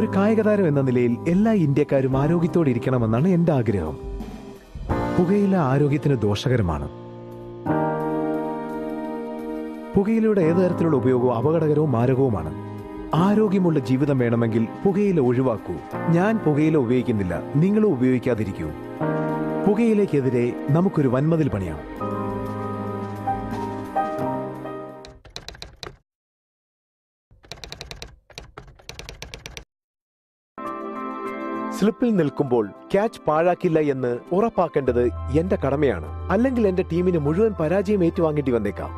ഒരു കായികതാരം എന്ന നിലയിൽ എല്ലാ ഇന്ത്യക്കാരും ആരോഗ്യത്തോടെ ഇരിക്കണമെന്നാണ് എന്റെ ആഗ്രഹം പുകയില ആരോഗ്യത്തിന് ദോഷകരമാണ് പുകയിലയുടെ ഏത് തരത്തിലുള്ള ഉപയോഗവും അപകടകരവും മാരകവുമാണ് ആരോഗ്യമുള്ള ജീവിതം വേണമെങ്കിൽ പുകയില ഒഴിവാക്കൂ ഞാൻ പുകയില ഉപയോഗിക്കുന്നില്ല നിങ്ങളും ഉപയോഗിക്കാതിരിക്കൂ പുകയിലേക്കെതിരെ നമുക്കൊരു വൻമതിൽ പണിയാം സ്ലിപ്പിൽ നിൽക്കുമ്പോൾ ക്യാച്ച് പാഴാക്കില്ല എന്ന് ഉറപ്പാക്കേണ്ടത് എന്റെ കടമയാണ് അല്ലെങ്കിൽ എന്റെ ടീമിന് മുഴുവൻ പരാജയം ഏറ്റുവാങ്ങേണ്ടി വന്നേക്കാം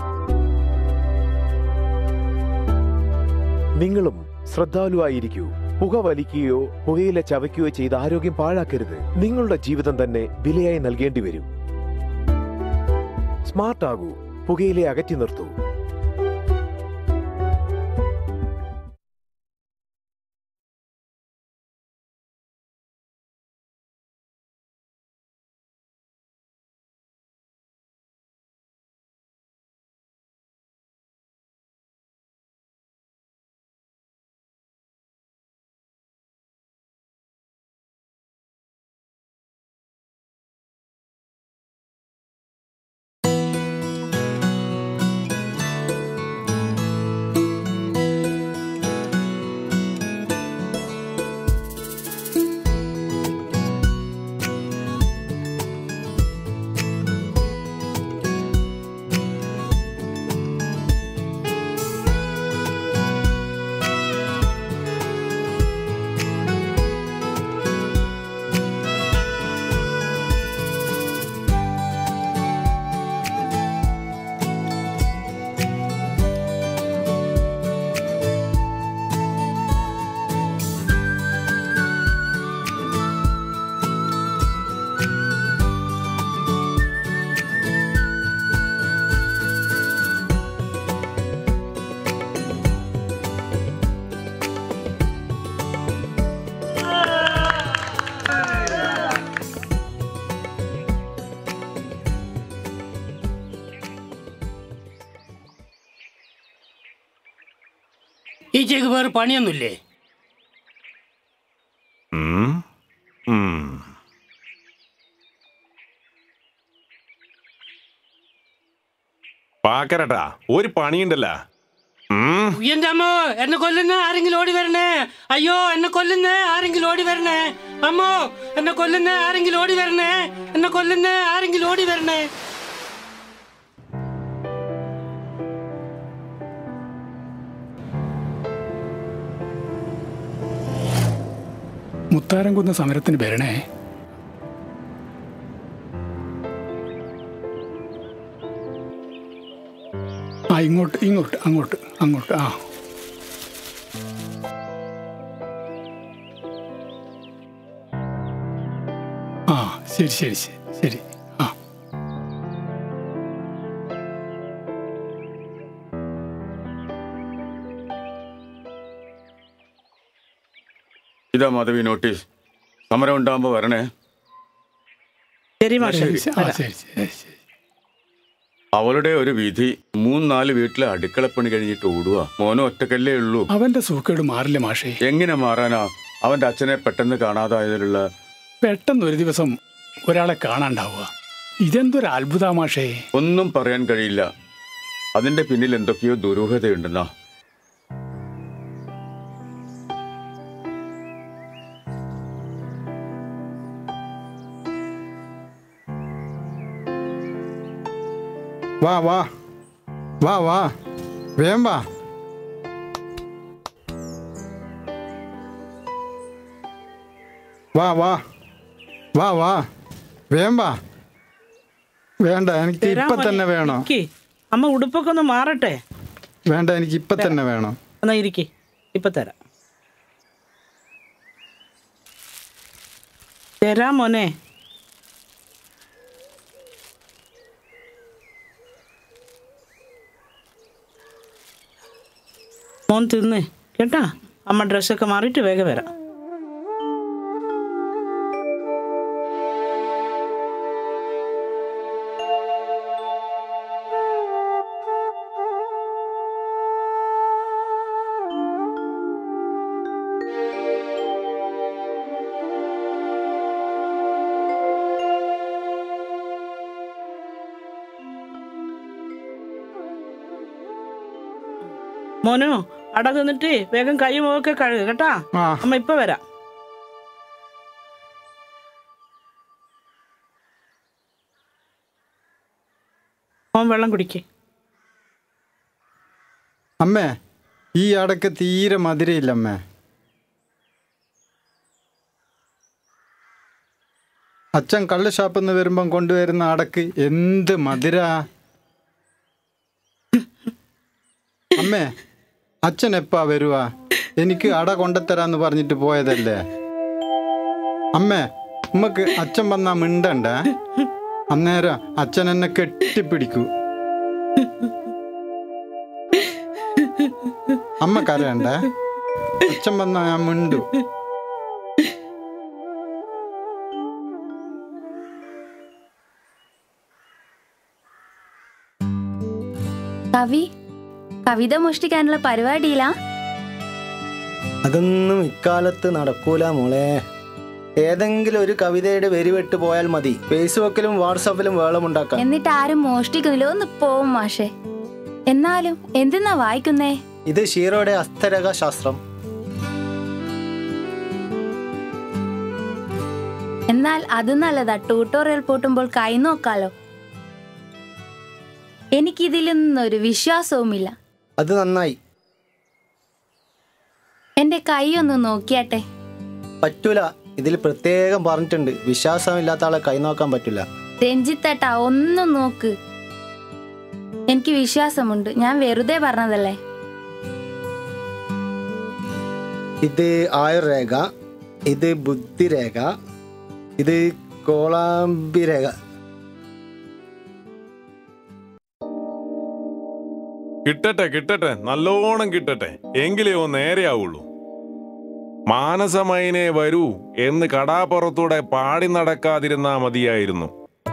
നിങ്ങളും ശ്രദ്ധാലുവായിരിക്കൂ പുക വലിക്കുകയോ പുകയില ചവയ്ക്കുകയോ ചെയ്ത് ആരോഗ്യം പാഴാക്കരുത് നിങ്ങളുടെ ജീവിതം തന്നെ വിലയായി നൽകേണ്ടി വരും സ്മാർട്ട് ആകൂ പുകയിലെ അകറ്റി നിർത്തൂ ഈ ചേക്ക് വേറെ പണിയൊന്നുമില്ലേ ഉം. ഉം. പാക്കരട്ടാ ഒരു പണിയുണ്ടല്ല ഉം. എന്റെ അമ്മോ എന്നെ കൊല്ലുന്ന ആരെങ്കിലും ഓടി വരണേ അയ്യോ എന്നെ കൊല്ലുന്ന ആരെങ്കിലും ഓടി വരണേ അമ്മോ എന്നെ കൊല്ലുന്ന ആരെങ്കിലും ഓടി വരണേ എന്നെ കൊല്ലുന്ന ആരെങ്കിലും ഓടി വരണേ മുത്താരംകുന്ന സമരത്തിന് വരണേ ആ ഇങ്ങോട്ട് ഇങ്ങോട്ട് അങ്ങോട്ട് അങ്ങോട്ട് ആ ആ ശരി ശരി ശരി ശരി ആ ഇതാ മാധവി നോട്ടീസ് സമരം ഉണ്ടാകുമ്പോ വരണേ ശരി മാഷെ ശരി ശരി. ആ ശരി ശരി ശരി അവളുടെ ഒരു വിധി മൂന്നാല് വീട്ടിലെ അടുക്കളപ്പണി കഴിഞ്ഞിട്ട് ഓടുക മോനും ഒറ്റക്കല്ലേ ഉള്ളൂ അവന്റെ സൂക്കേട് മാറില്ല മാഷേ എങ്ങനെ മാറാനാ അവന്റെ അച്ഛനെ പെട്ടെന്ന് കാണാതായതിലുള്ള പെട്ടെന്ന് ഒരു ദിവസം ഒരാളെ കാണാണ്ടാവുക ഇതെന്തൊരു അത്ഭുത മാഷേ ഒന്നും പറയാൻ കഴിയില്ല അതിന്റെ പിന്നിൽ എന്തൊക്കെയോ ദുരൂഹതയുണ്ടെന്നാ വാ വാ വാ വാ വേം വാ വാ വാ വാ വാ വേം വാ വേണ്ട എനിക്ക് തരാം ഇപ്പൊ മോനെ. തന്നെ വേണോ ഇരിക്ക്. അമ്മ ഉടുപ്പൊക്കെ ഒന്ന് മാറട്ടെ വേണ്ട എനിക്ക് ഇപ്പൊ തന്നെ വേണം എന്നാ ഇരിക്കി ഇപ്പൊ തരാം തരാം മോനെ മോൻ തിന്ന് കേട്ടാ അമ്മ ഡ്രസ്സൊക്കെ മാറിയിട്ട് വേഗം വരാം മോനു അട നിന്നിട്ട് വേഗം കൈ മുഖമൊക്കെ കഴുകുക കേട്ടാ ആ അമ്മ ഇപ്പൊ വരാം മോൻ വെള്ളം കുടിക്കേ അമ്മേ ഈ അടക്ക് തീരെ മധുരയില്ല അമ്മേ അച്ഛൻ കള്ള് ഷാപ്പിൽ നിന്ന് വരുമ്പം കൊണ്ടുവരുന്ന അടക്ക് എന്ത് മധുര അമ്മേ അച്ഛൻ എപ്പാ വരുവാ എനിക്ക് അട കൊണ്ടുത്തരാന്ന് പറഞ്ഞിട്ട് പോയതല്ലേ അമ്മേ ഉമ്മക്ക് അച്ഛൻ വന്നാ മിണ്ടണ്ടേ അന്നേരം അച്ഛൻ എന്നെ കെട്ടിപ്പിടിക്കൂ അമ്മ കരയണ്ടേ അച്ഛൻ വന്നാ ഞാൻ മിണ്ടു കവി കവിത മോഷ്ടിക്കാനുള്ള പരിപാടിയിലാ അതൊന്നും ഇക്കാലത്ത് നടക്കൂല മോളെ ഏതെങ്കിലും ഒരു കവിതയുടെ വെരിവെട്ട് പോയാൽ മതി ഫേസ്ബുക്കിലും വാട്സാപ്പിലും വേളമുണ്ടാക്കാൻ എന്നിട്ട് ആരും മോഷ്ടിക്കുന്നില്ല ഒന്ന് പോവും മാഷെ എന്നാലും എന്തിനാ വായിക്കുന്നേ ഇത് ഷീറോയുടെ അസ്ഥരക ശാസ്ത്രം എന്നാൽ അത് നല്ലതാ ട്യൂട്ടോറിയൽ പൂട്ടുമ്പോൾ കൈ നോക്കാലോ എനിക്കിതിലൊന്നും ഒരു വിശ്വാസവുമില്ല അത് നന്നായി എന്റെ കൈ ഒന്ന് നോക്കിയാട്ടെ പറ്റൂല ഇതിൽ പ്രത്യേകം പറഞ്ഞിട്ടുണ്ട് വിശ്വാസമില്ലാത്ത ആളെ കൈ നോക്കാൻ പറ്റൂല രഞ്ജിത്തേട്ടാ ഒന്ന് നോക്ക് എനിക്ക് വിശ്വാസമുണ്ട് ഞാൻ വെറുതെ പറഞ്ഞതല്ലേ ഇത് ആയുർരേഖ ഇത് ബുദ്ധിരേഖ ഇത് കോളാമ്പി രേഖ കിട്ടട്ടെ കിട്ടട്ടെ നല്ലോണം കിട്ടട്ടെ എങ്കിലേ ഓ നേരെയാവുള്ളൂ മാനസമൈനെ വരൂ എന്ന് കടാപ്പുറത്തൂടെ പാടി നടക്കാതിരുന്നാ മതിയായിരുന്നു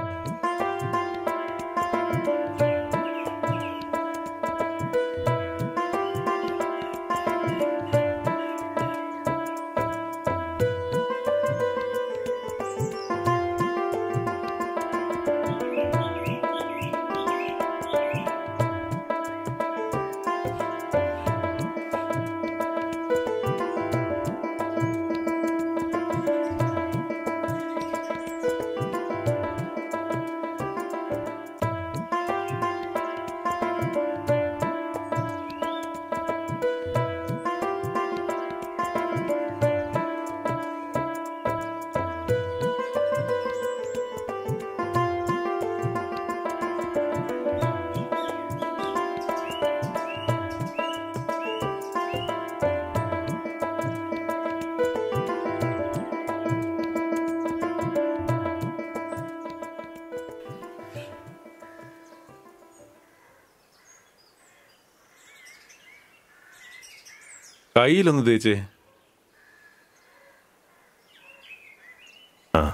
കയ്യിലൊന്ന് തേച്ചേ ആ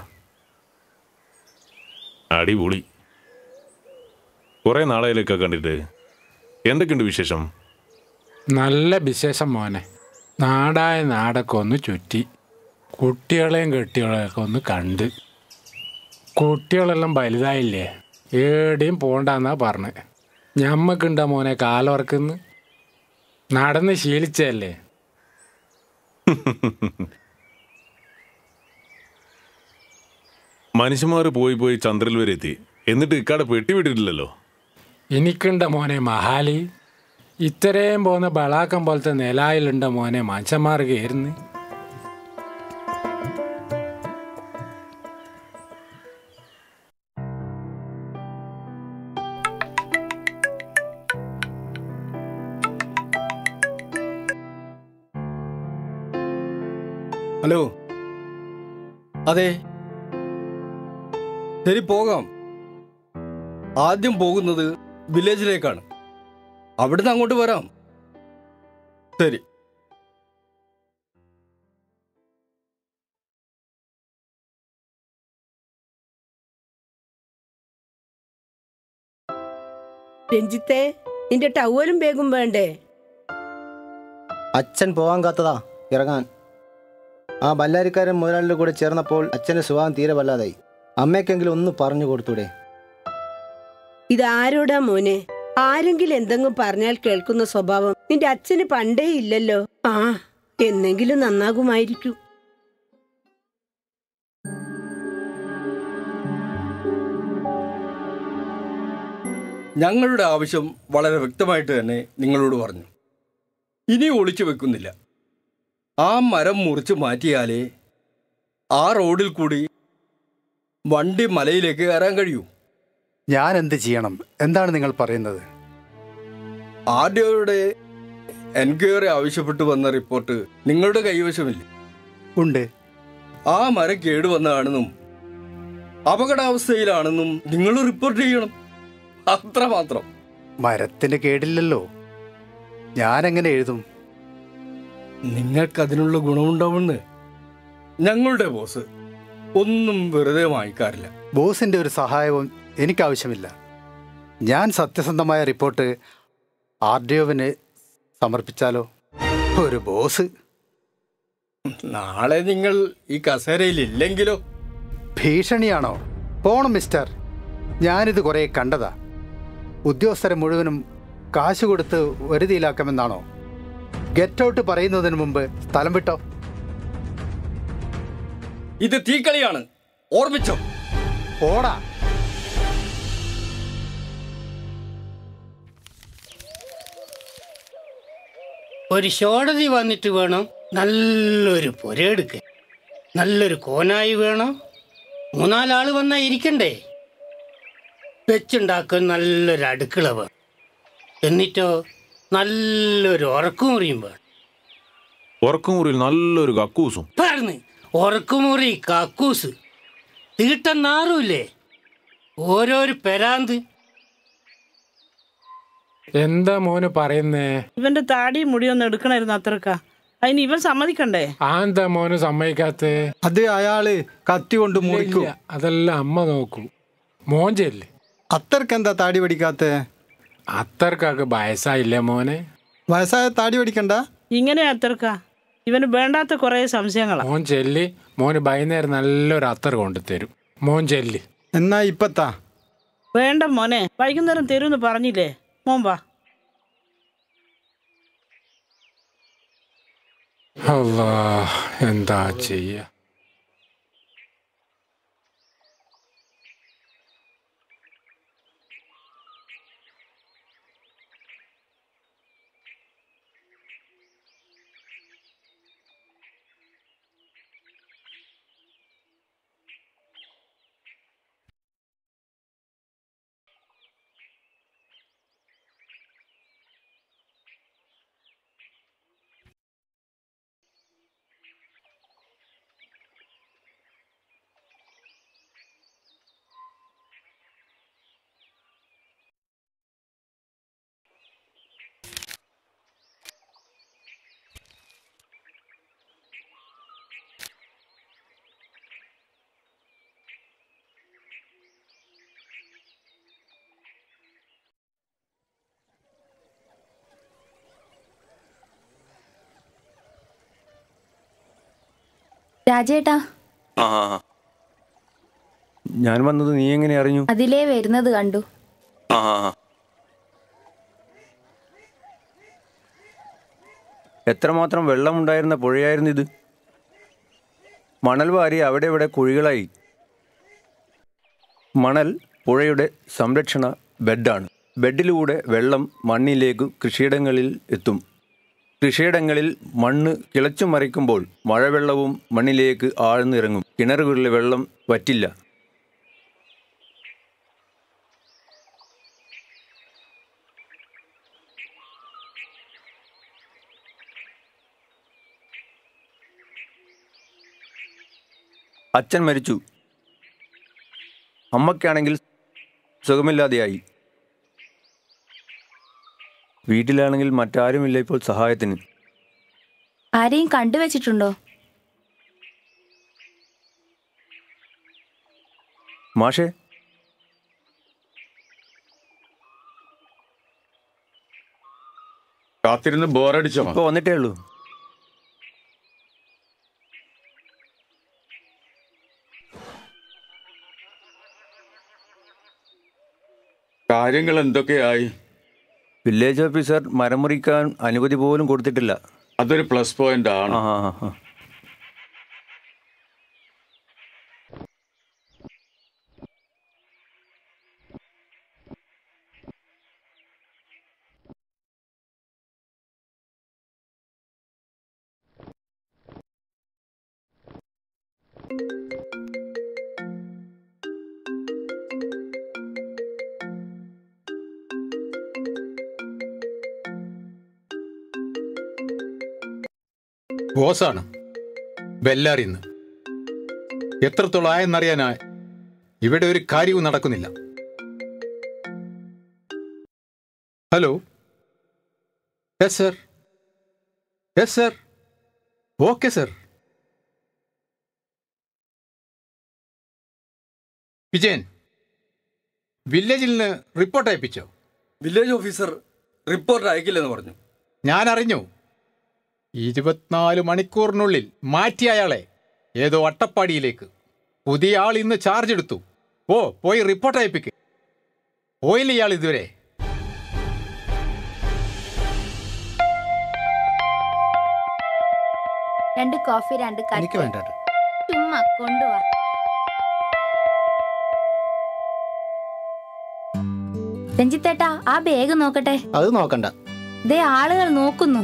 അടിപൊളി കുറെ നാളെയിലൊക്കെ കണ്ടിട്ട് എന്തൊക്കെയുണ്ട് വിശേഷം നല്ല വിശേഷം മോനെ നാടായ നാടൊക്കെ ഒന്ന് ചുറ്റി കുട്ടികളെയും കെട്ടികളെയൊക്കെ ഒന്ന് കണ്ട് കുട്ടികളെല്ലാം വലുതായില്ലേ ഏടെയും പോണ്ടെന്നാ പറഞ്ഞ് ഞമ്മക്കുണ്ടാ മോനെ കാലോർക്കുന്ന് നടന്ന് ശീലിച്ചല്ലേ മനുഷ്യന്മാർ പോയി പോയി ചന്ദ്രൽ വരെ എത്തി എന്നിട്ട് ഇക്കാടെ പെട്ടി വിട്ടിട്ടില്ലല്ലോ എനിക്കുണ്ട മോനെ മഹാലി ഇത്രയും പോകുന്ന ബളാക്കം പോലത്തെ നിലായിലുണ്ട മോനെ മനുഷ്യന്മാർ കയറുന്നു ഹലോ അതെ ശരി പോകാം ആദ്യം പോകുന്നത് വില്ലേജിലേക്കാണ് അവിടുന്ന് അങ്ങോട്ട് വരാം ശരി രഞ്ജിത്തെ നിന്റെ ടവലും വേഗം വേണ്ടേ അച്ഛൻ പോവാൻ കാത്തതാ ഇറങ്ങാൻ ആ ബല്ലാരിക്കാരൻ മുതലാളിയുടെ കൂടെ ചേർന്നപ്പോൾ അച്ഛൻ്റെ സുഖം തീരെ വല്ലാതായി അമ്മയ്ക്കെങ്കിലും ഒന്ന് പറഞ്ഞു കൊടുത്തൂടെ ഇതാരോടാ മോനെ ആരെങ്കിലും എന്തെങ്കിലും പറഞ്ഞാൽ കേൾക്കുന്ന സ്വഭാവം നിന്റെ അച്ഛന് പണ്ടേ ഇല്ലല്ലോ ആ എന്നെങ്കിലും നന്നാകുമായിരിക്കും ഞങ്ങളുടെ ആവശ്യം വളരെ വ്യക്തമായിട്ട് തന്നെ നിങ്ങളോട് പറഞ്ഞു ഇനി ഒളിച്ചു വെക്കുന്നില്ല ആ മരം മുറിച്ച് മാറ്റിയാലേ ആ റോഡിൽ കൂടി വണ്ടി മലയിലേക്ക് കയറാൻ കഴിയൂ ഞാൻ എന്ത് ചെയ്യണം എന്താണ് നിങ്ങൾ പറയുന്നത് ആർ ഡി ഒയുടെ എൻക്വയറി ആവശ്യപ്പെട്ടു വന്ന റിപ്പോർട്ട് നിങ്ങളുടെ കൈവശമില്ല ഉണ്ട് ആ മരം കേടുവന്നതാണെന്നും അപകടാവസ്ഥയിലാണെന്നും നിങ്ങൾ റിപ്പോർട്ട് ചെയ്യണം അത്രമാത്രം മരത്തിന് കേടില്ലല്ലോ ഞാനെങ്ങനെ എഴുതും നിങ്ങൾക്കതിനുള്ള ഗുണമുണ്ടാവുമെന്ന് ഞങ്ങളുടെ ബോസ് ഒന്നും വെറുതെ വാങ്ങിക്കാറില്ല ബോസിന്റെ ഒരു സഹായവും എനിക്കാവശ്യമില്ല ഞാൻ സത്യസന്ധമായ റിപ്പോർട്ട് ആർ ഡി ഒവിന് സമർപ്പിച്ചാലോ ഒരു ബോസ് നാളെ നിങ്ങൾ ഈ കസേരയിൽ ഇല്ലെങ്കിലോ ഭീഷണിയാണോ പോണം മിസ്റ്റർ ഞാനിത് കുറേ കണ്ടതാ ഉദ്യോഗസ്ഥരെ മുഴുവനും കാശ് കൊടുത്ത് വരുതിയിലാക്കാമെന്നാണോ ഗെറ്റ് ഔട്ട് പറയുന്നതിന് മുമ്പ് സ്ഥലം വിട്ടോ ഇത് തീക്കളിയാണ് ഓർമ്മിച്ചോ ഓടാ ഒരു ഷോടതി വന്നിട്ട് വേണം നല്ലൊരു പുരയെടുക്കാൻ നല്ലൊരു കോനായി വേണം മൂന്നാലാള് വന്നാ ഇരിക്കണ്ടേ വെച്ചുണ്ടാക്കാൻ നല്ലൊരു അടുക്കള വേണം എന്നിട്ടോ നല്ലൊരു ഉറക്കുമുറിയും വേണം ഉറക്കമുറിയിൽ നല്ലൊരു കക്കൂസും പറഞ്ഞ് ഉറക്കുമുറി കക്കൂസ് തീട്ടം നാറൂലേ ഓരോരു പെരാന്ത് എന്താ മോന് പറയുന്നേ ഇവന്റെ താടിയും മുടിയൊന്നും എടുക്കണമായിരുന്നു അത്രക്ക അതിന് ഇവൻ സമ്മതിക്കണ്ടേ ആ എന്താ മോന് സമ്മതിക്കാത്തേ അത് അയാള് കത്തി കൊണ്ട് മുറിക്കും ഇല്ല, അതെല്ലാം അമ്മ നോക്കൂ മോൻ ചെല്ല് അത്തർക്ക് എന്താ താടി പഠിക്കാത്ത അത്തർക്കൊക്കെ വയസ്സായില്ലേ മോനെ വയസ്സായ താടി പഠിക്കണ്ട ഇങ്ങനെ അത്രക്ക ഇവന് വേണ്ടാത്ത കുറേ സംശയങ്ങളാ മോൻ ചെല്ലി മോന് വൈകുന്നേരം നല്ലൊരു അത്തർ കൊണ്ട് തരും മോൻ ചെല്ലി എന്നാ ഇപ്പത്താ വേണ്ട മോനെ വൈകുന്നേരം തരുമെന്ന് പറഞ്ഞില്ലേ മോൻ വാ അല്ലാ എന്താ ചെയ്യ രാജേട്ടാ ആ ഞാൻ വന്നത് നീ എങ്ങനെ അറിഞ്ഞു അതിലേ വരുന്നത് കണ്ടു ആ എത്രമാത്രം വെള്ളമുണ്ടായിരുന്ന പുഴയായിരുന്നു ഇത് മണൽ വാരി അവിടെ ഇവിടെ കുഴികളായി മണൽ പുഴയുടെ സംരക്ഷണ ബെഡാണ് ബെഡിലൂടെ വെള്ളം മണ്ണിലേക്ക് കൃഷിയിടങ്ങളിൽ എത്തും കൃഷിയിടങ്ങളിൽ മണ്ണ് കിളച്ചു മറിക്കുമ്പോൾ മഴവെള്ളവും മണ്ണിലേക്ക് ആഴ്ന്നിറങ്ങും കിണറുകളിലെ വെള്ളം വറ്റില്ല അച്ഛൻ മരിച്ചു അമ്മയ്ക്കാണെങ്കിൽ സുഖമില്ലാതെയായി വീട്ടിലാണെങ്കിൽ മറ്റാരുമില്ല ഇപ്പോൾ സഹായത്തിന് ആരെയും കണ്ടുവച്ചിട്ടുണ്ടോ മാഷേ കാത്തിരുന്ന് ബോറടിച്ചോ ഇപ്പൊ വന്നിട്ടേ ഉള്ളൂ കാര്യങ്ങൾ എന്തൊക്കെയായി വില്ലേജ് ഓഫീസർ മരം മുറിക്കാൻ അനുമതി പോലും കൊടുത്തിട്ടില്ല അതൊരു പ്ലസ് പോയിന്റ് ആണ് ആ ആ, ആ. ബോസാണ് ബെല്ലാറിന്ന് എത്രത്തോളം ആയെന്നറിയാനാ ഇവിടെ ഒരു കാര്യവും നടക്കുന്നില്ല hello yes sir yes sir okay sir Vijayan വില്ലേജിൽ നിന്ന് റിപ്പോർട്ട് അയപ്പിച്ചോ വില്ലേജ് ഓഫീസർ റിപ്പോർട്ട് അയക്കില്ലെന്ന് പറഞ്ഞു ഞാൻ അറിഞ്ഞു ഇരുപത്തിനാല് മണിക്കൂറിനുള്ളിൽ മാറ്റി അയാളെ ഏതോ അട്ടപ്പാടിയിലേക്ക് പുതിയ ആൾ ഇന്ന് ചാർജ് എടുത്തു ഓ പോയി റിപ്പോർട്ട് അയപ്പിക്ക് പോയില്ല ഇയാൾ ഇതുവരെ രണ്ട് കോഫി രണ്ട് കട്ട് എനിക്ക് വേണ്ട കേട്ടോ. ചുമ്മാ കൊണ്ടുവാ രഞ്ജിത്തേട്ടാ ആ ബാഗ് നോക്കട്ടെ അത് നോക്കണ്ട ദേ ആളുകൾ നോക്കുന്നു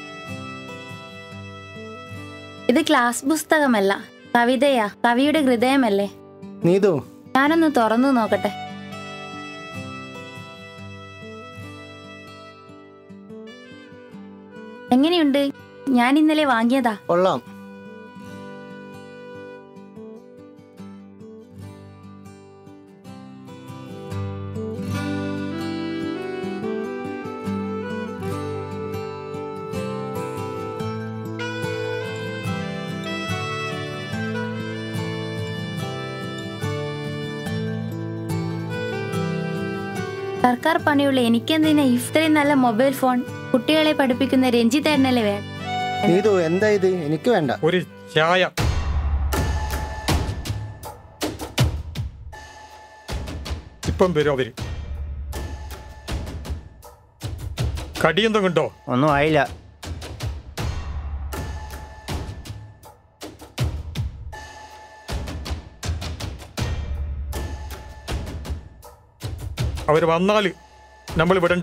ഇത് ക്ലാസ് പുസ്തകമല്ല കവിതയാ കവിയുടെ ഹൃദയമല്ലേ നീതു ഞാനൊന്ന് തുറന്നു നോക്കട്ടെ എങ്ങനെയുണ്ട് ഞാൻ ഇന്നലെ വാങ്ങിയതാ കൊള്ളാം സർക്കാർ പണിയുള്ള എനിക്കെന്തിനാ ഇത്രയും നല്ല മൊബൈൽ ഫോൺ കുട്ടികളെ പഠിപ്പിക്കുന്ന രഞ്ജിത്തേട്ടനല്ലേ വേണം നീതു എന്താ ഇത് എനിക്ക് വേണ്ട ഒരു ചായ ഇപ്പം വരും അവര് കടിയെന്തും കണ്ടോ ഒന്നും ആയില്ല അവർ വന്നാൽ നമ്മൾ വിടണ്ട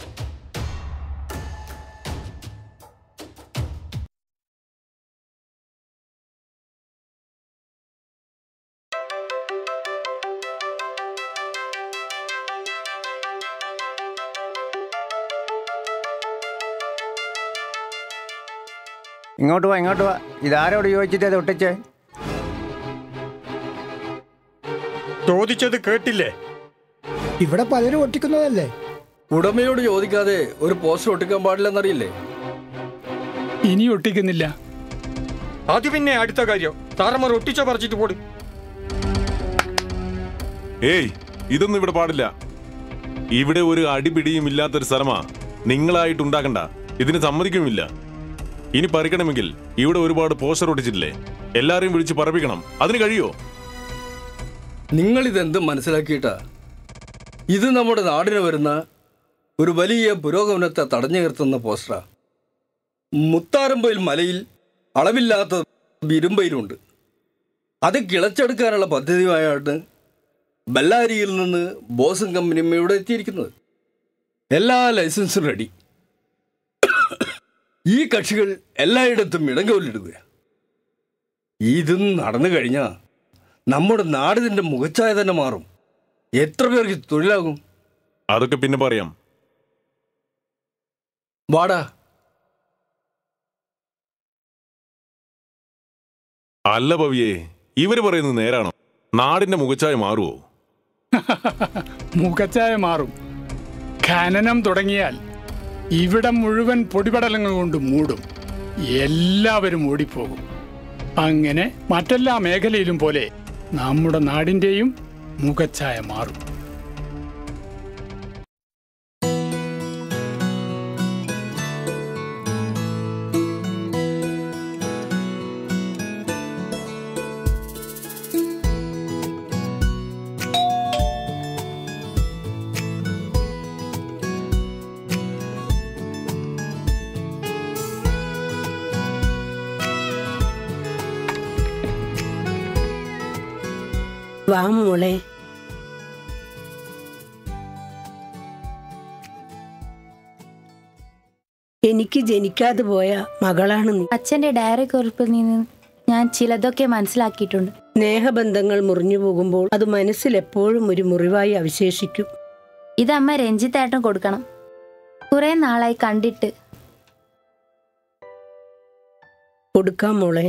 ഇങ്ങോട്ട് വാ ഇങ്ങോട്ട് വാ ഇതാരോട് ചോദിച്ചിട്ട് അത് ഒട്ടിച്ചേ ചോദിച്ചത് കേട്ടില്ലേ ഇവിടെ പലരും ഒട്ടിക്കുന്നതല്ലേ ഉടമയോട് ചോദിക്കാതെ ഒരു പോസ്റ്റർ ഒട്ടിക്കാൻ പാടില്ലെന്നറിയില്ലേ ഇനി ഒട്ടിക്കുന്നില്ല അത് പിന്നെ അടുത്ത കാര്യം താറന്മാർ ഒട്ടിച്ച പറിച്ചിട്ട് പോടും ഏയ് ഇതൊന്നും ഇവിടെ പാടില്ല ഇവിടെ ഒരു അടിപിടിയും ഇല്ലാത്തൊരു സ്ഥലമാ നിങ്ങളായിട്ട് ഉണ്ടാക്കണ്ട ഇതിന് സമ്മതിക്കുമില്ല ഇനി പറിക്കണമെങ്കിൽ ഇവിടെ ഒരുപാട് പോസ്റ്റർ ഒട്ടിച്ചിട്ടില്ലേ എല്ലാരെയും വിളിച്ച് പറപ്പിക്കണം അതിന് കഴിയോ നിങ്ങൾ ഇതെന്ത് മനസ്സിലാക്കിയിട്ടാ ഇത് നമ്മുടെ നാടിന് വരുന്ന ഒരു വലിയ പുരോഗമനത്തെ തടഞ്ഞു നിർത്തുന്ന പോസ്റ്ററാ മുത്താരമ്പയിൽ മലയിൽ അളവില്ലാത്ത ഇരുമ്പയിലുണ്ട് അത് കിളച്ചെടുക്കാനുള്ള പദ്ധതിയുമായാണ് ബല്ലാരിയിൽ നിന്ന് ബോസും കമ്പനിയും ഇവിടെ എത്തിയിരിക്കുന്നത് എല്ലാ ലൈസൻസും റെഡി ഈ കക്ഷികൾ എല്ലായിടത്തും ഇടങ്കോലിടുക ഇതും നടന്നു കഴിഞ്ഞാൽ നമ്മുടെ നാടിന്റെ മുഖച്ഛായ തന്നെ മാറും എത്ര പേർക്ക് തൊഴിലാകും അതൊക്കെ പിന്നെ പറയാം വാടാ അല്ല പവിയെ ഇവര് പറയുന്നത് നേരാണോ നാടിന്റെ മുഖച്ചായ മാറുവോ മുഖച്ചായ മാറും ഖനനം തുടങ്ങിയാൽ ഇവിടം മുഴുവൻ പൊടിപടലങ്ങൾ കൊണ്ട് മൂടും എല്ലാവരും ഓടിപ്പോകും അങ്ങനെ മറ്റെല്ലാ മേഖലയിലും പോലെ നമ്മുടെ നാടിൻ്റെയും മുഖച്ഛായ മാറും വാ മോളെ എനിക്ക് ജനിക്കാതെ പോയ മകളാണ് നീ അച്ഛന്റെ ഡയറി കുറിപ്പിൽ നിന്ന് ഞാൻ ചിലതൊക്കെ മനസ്സിലാക്കിയിട്ടുണ്ട് സ്നേഹബന്ധങ്ങൾ മുറിഞ്ഞു പോകുമ്പോൾ അത് മനസ്സിൽ എപ്പോഴും ഒരു മുറിവായി അവശേഷിക്കും ഇത് അമ്മ രഞ്ജിത്തേട്ടൻ കൊടുക്കണം കുറെ നാളായി കണ്ടിട്ട് കൊടുക്കാം മോളെ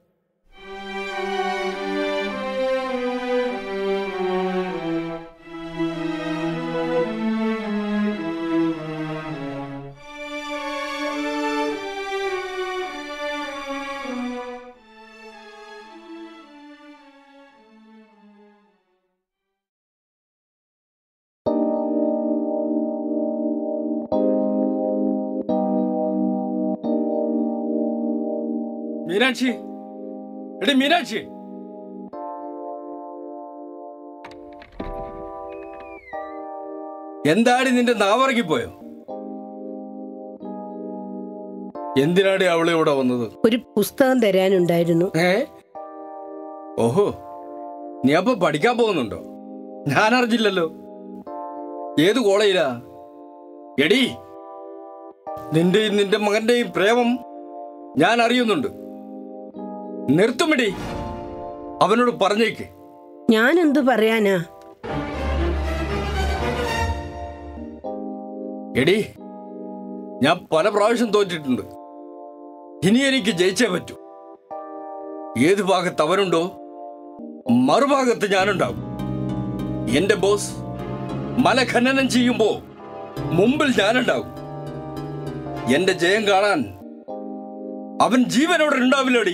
മീനാക്ഷി എടി മീനാക്ഷി എന്താടി നിന്റെ നാവറങ്ങിപ്പോയോ എന്തിനാടി അവളെ ഇവിടെ വന്നത് ഒരു പുസ്തകം തരാനുണ്ടായിരുന്നു ഏ ഓഹോ നീ അപ്പൊ പഠിക്കാൻ പോകുന്നുണ്ടോ ഞാൻ അറിഞ്ഞില്ലല്ലോ ഏത് കോളേജിലാ എടി നിന്റെയും നിന്റെ മകന്റെയും പ്രേമം ഞാൻ അറിയുന്നുണ്ട് നിർത്തുമിടി അവനോട് പറഞ്ഞേക്ക് ഞാൻ എന്തു പറയാനാ എടി ഞാൻ പല പ്രാവശ്യം തോറ്റിട്ടുണ്ട് ഇനി എനിക്ക് ജയിച്ചേ പറ്റൂ ഏത് ഭാഗത്ത് അവനുണ്ടോ മറുഭാഗത്ത് ഞാനുണ്ടാവും എന്റെ ബോസ് മല ഖനനം ചെയ്യുമ്പോ മുമ്പിൽ ഞാനുണ്ടാവും എന്റെ ജയം കാണാൻ അവൻ ജീവനോടെ ഉണ്ടാവില്ലടി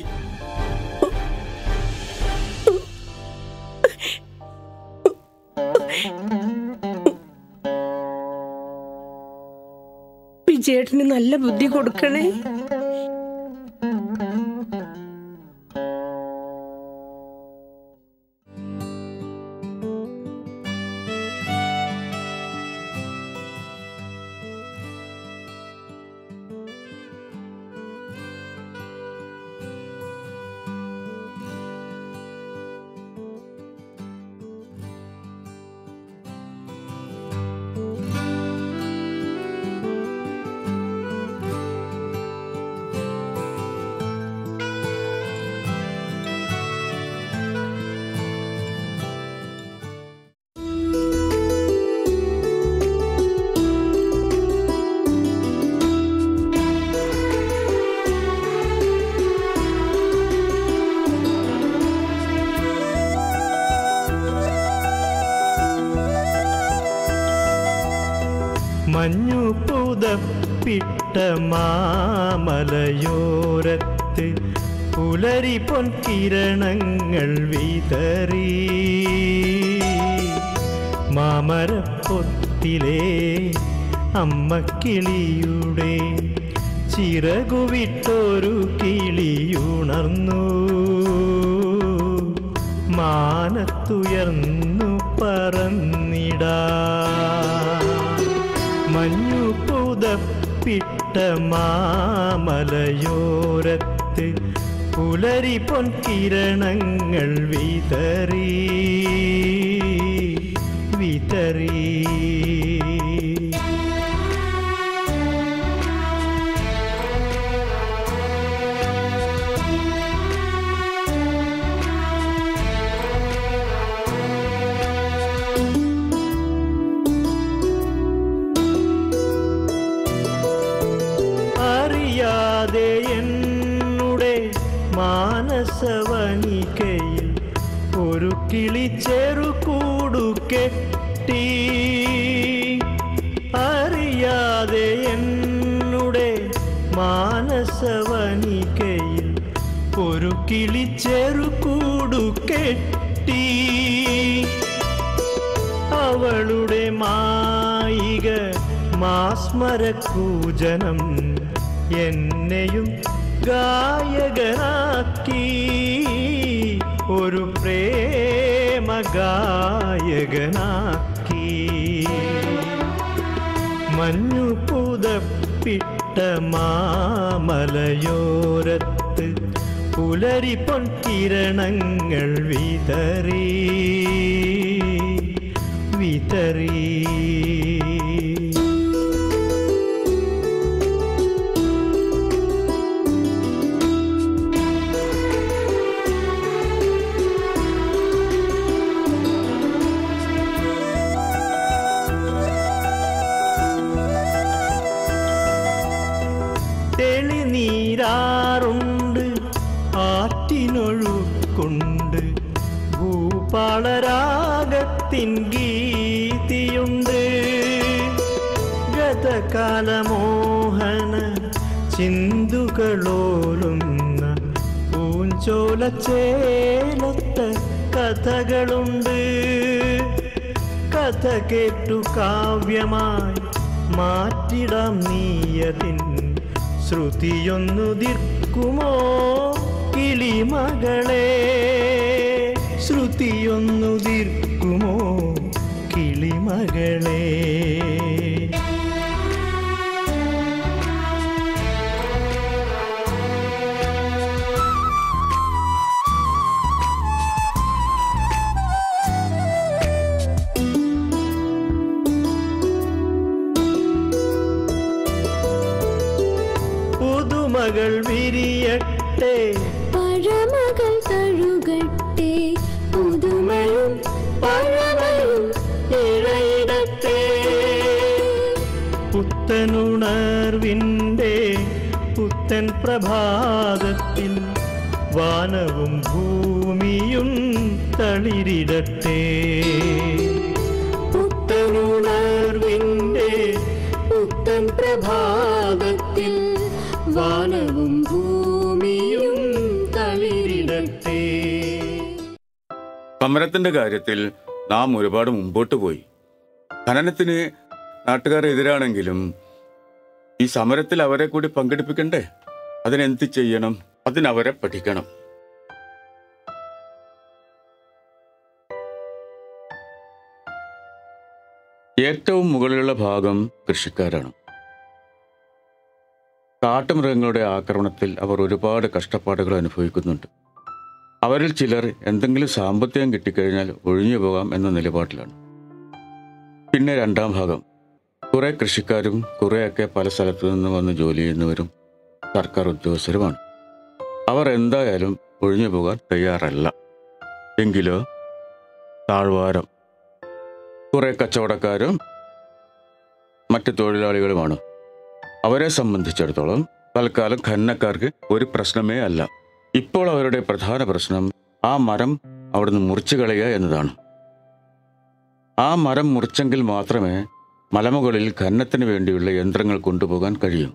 വിജയേട്ടന് നല്ല ബുദ്ധി കൊടുക്കണേ മഞ്ഞു പുതപ്പിട്ട മാമലയോരത്ത് പുലരി പൊൻകിരണങ്ങൾ വിതറി മാമരപ്പൊത്തിലെ അമ്മക്കിളിയുടെ ചിറകുവിട്ടൊരു കിളിയുണർന്നു മാനത്തുയർന്നു പറന്നിടാ മഞ്ഞു പുതപ്പിട്ട മാമലയോരത്ത് പുലരി പൊൻകിരണങ്ങൾ വിതറി വിതറി അറിയാതെ എന്നുടെ മാനസവനികയിൽ ഒരു കിളി ചെറുകൂടു കെട്ടി അറിയാതെ എന്നുടെ മാനസവനികയിൽ ഒരു കിളി ചെറുകൂടു കെട്ടി അവളുടെ മായിക മാസ്മരക്കൂജനം എന്നെയും ഗായകനാക്കി ഒരു പ്രേമ ഗായകനാക്കി മഞ്ഞു പുതപ്പിട്ട മാമലയോരത്ത് പുലരി പൊൻകിരണങ്ങൾ വിതറി വിതറി തെളിനീരാറുണ്ട് ആറ്റിനൊഴുക്കുണ്ട് ഭൂപാളരാഗത്തിൻ ഗീതിയുണ്ട് ഗതകാലമോഹന ചിന്തുകളോലുന്ന പൂഞ്ചോലച്ചേലത്ത കഥകളുണ്ട് കഥ കേട്ടു കാവ്യമായി മാറ്റിടാം നീയതിൻ ശ്രുതിയൊന്നുതിർക്കുമോ കിളിമകളെ ശ്രുതിയൊന്നുതിർക്കുമോ കിളിമകളെ പുതുമകൾ വിരിയട്ടെ പഴമകൾ തഴുകട്ടെ പുതുമയും പഴമയും ഇഴയിടട്ടെ പുത്തനുണർവിൻ്റെ പുത്തൻ പ്രഭാതത്തിൽ വാനവും ഭൂമിയും തളിരിടട്ടെ പുത്തനുണർവിൻ്റെ പുത്തൻ പ്രഭാതത്തിൽ വാനവും ഭൂമിയും തളിരിടട്ടെ സമരത്തിന്റെ കാര്യത്തിൽ നാം ഒരുപാട് മുമ്പോട്ട് പോയി ഖനനത്തിന് നാട്ടുകാർ എതിരാണെങ്കിലും ഈ സമരത്തിൽ അവരെ കൂടി പങ്കെടുപ്പിക്കണ്ടേ അതിനെന്ത് ചെയ്യണം അതിനവരെ പഠിക്കണം ഏറ്റവും മുകളിലുള്ള ഭാഗം കൃഷിക്കാരാണ് കാട്ടുമൃഗങ്ങളുടെ ആക്രമണത്തിൽ അവർ ഒരുപാട് കഷ്ടപ്പാടുകൾ അനുഭവിക്കുന്നുണ്ട് അവരിൽ ചിലർ എന്തെങ്കിലും സാമ്പത്തികം കിട്ടിക്കഴിഞ്ഞാൽ ഒഴിഞ്ഞു പോകാം എന്ന നിലപാടിലാണ് പിന്നെ രണ്ടാം ഭാഗം കുറെ കൃഷിക്കാരും കുറേയൊക്കെ പല സ്ഥലത്തു നിന്ന് വന്ന് ജോലി ചെയ്യുന്നവരും സർക്കാർ ഉദ്യോഗസ്ഥരുമാണ് അവർ എന്തായാലും ഒഴിഞ്ഞു പോകാൻ തയ്യാറല്ല എങ്കിലോ താഴ്വാരം കുറെ കച്ചവടക്കാരും മറ്റ് തൊഴിലാളികളുമാണ് അവരെ സംബന്ധിച്ചിടത്തോളം തൽക്കാലം ഖന്നക്കാർക്ക് ഒരു പ്രശ്നമേ അല്ല ഇപ്പോൾ അവരുടെ പ്രധാന പ്രശ്നം ആ മരം അവിടുന്ന് മുറിച്ചു കളയുക എന്നതാണ് ആ മരം മുറിച്ചെങ്കിൽ മാത്രമേ മലമുകളിൽ ഖന്നത്തിന് വേണ്ടിയുള്ള യന്ത്രങ്ങൾ കൊണ്ടുപോകാൻ കഴിയൂ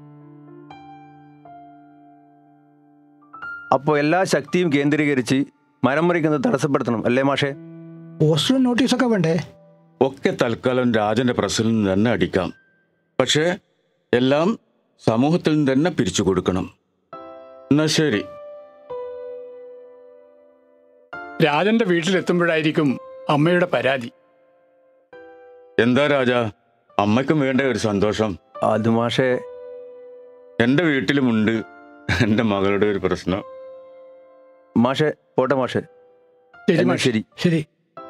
അപ്പോൾ എല്ലാ ശക്തിയും കേന്ദ്രീകരിച്ച് മരം മുറിക്കുന്നത് തടസ്സപ്പെടുത്തണം അല്ലേ മാഷേ പോസ്റ്ററും നോട്ടീസൊക്കെ വേണ്ടേ ഒക്കെ തൽക്കാലം രാജന്റെ പ്രസിൽ നിന്ന് തന്നെ അടിക്കാം പക്ഷേ എല്ലാം സമൂഹത്തിൽ നിന്ന് തന്നെ പിരിച്ചു കൊടുക്കണം എന്നാ ശരി രാജന്റെ വീട്ടിലെത്തുമ്പോഴായിരിക്കും അമ്മയുടെ പരാതി എന്താ രാജ അമ്മയ്ക്കും വേണ്ട ഒരു സന്തോഷം അത് മാഷേ എൻ്റെ വീട്ടിലുമുണ്ട് എൻ്റെ മകളുടെ ഒരു പ്രശ്നം മാഷേ പോട്ടെ മാഷേ ശരി എന്നാ മാഷേ. ശരി ശരി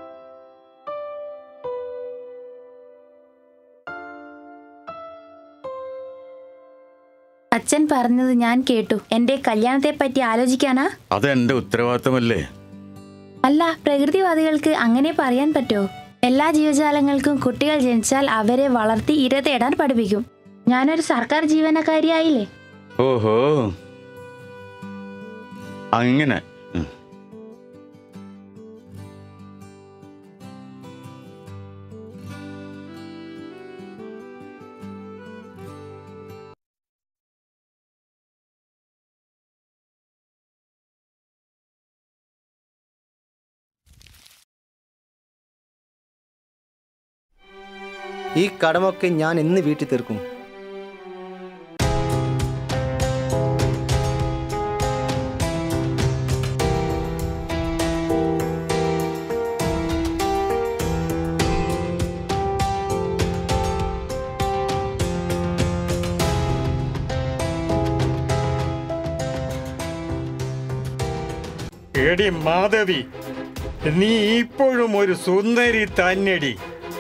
അച്ഛൻ പറഞ്ഞത് ഞാൻ കേട്ടു എന്റെ കല്യാണത്തെ പറ്റി ആലോചിക്കാനാ അത് എൻ്റെ ഉത്തരവാദിത്തമല്ലേ അല്ല പ്രകൃതിവാദികൾക്ക് അങ്ങനെ പറയാൻ പറ്റുമോ എല്ലാ ജീവജാലങ്ങൾക്കും കുട്ടികൾ ജനിച്ചാൽ അവരെ വളർത്തി ഇര തേടാൻ പഠിപ്പിക്കും ഞാനൊരു സർക്കാർ ജീവനക്കാരിയായില്ലേ ഓഹോ അങ്ങനെ ഉം. ഈ കടമൊക്കെ ഞാൻ എന്ന് വീട്ടിൽ തീർക്കും എടി മാധവി നീ ഇപ്പോഴും ഒരു സുന്ദരി തന്നെടി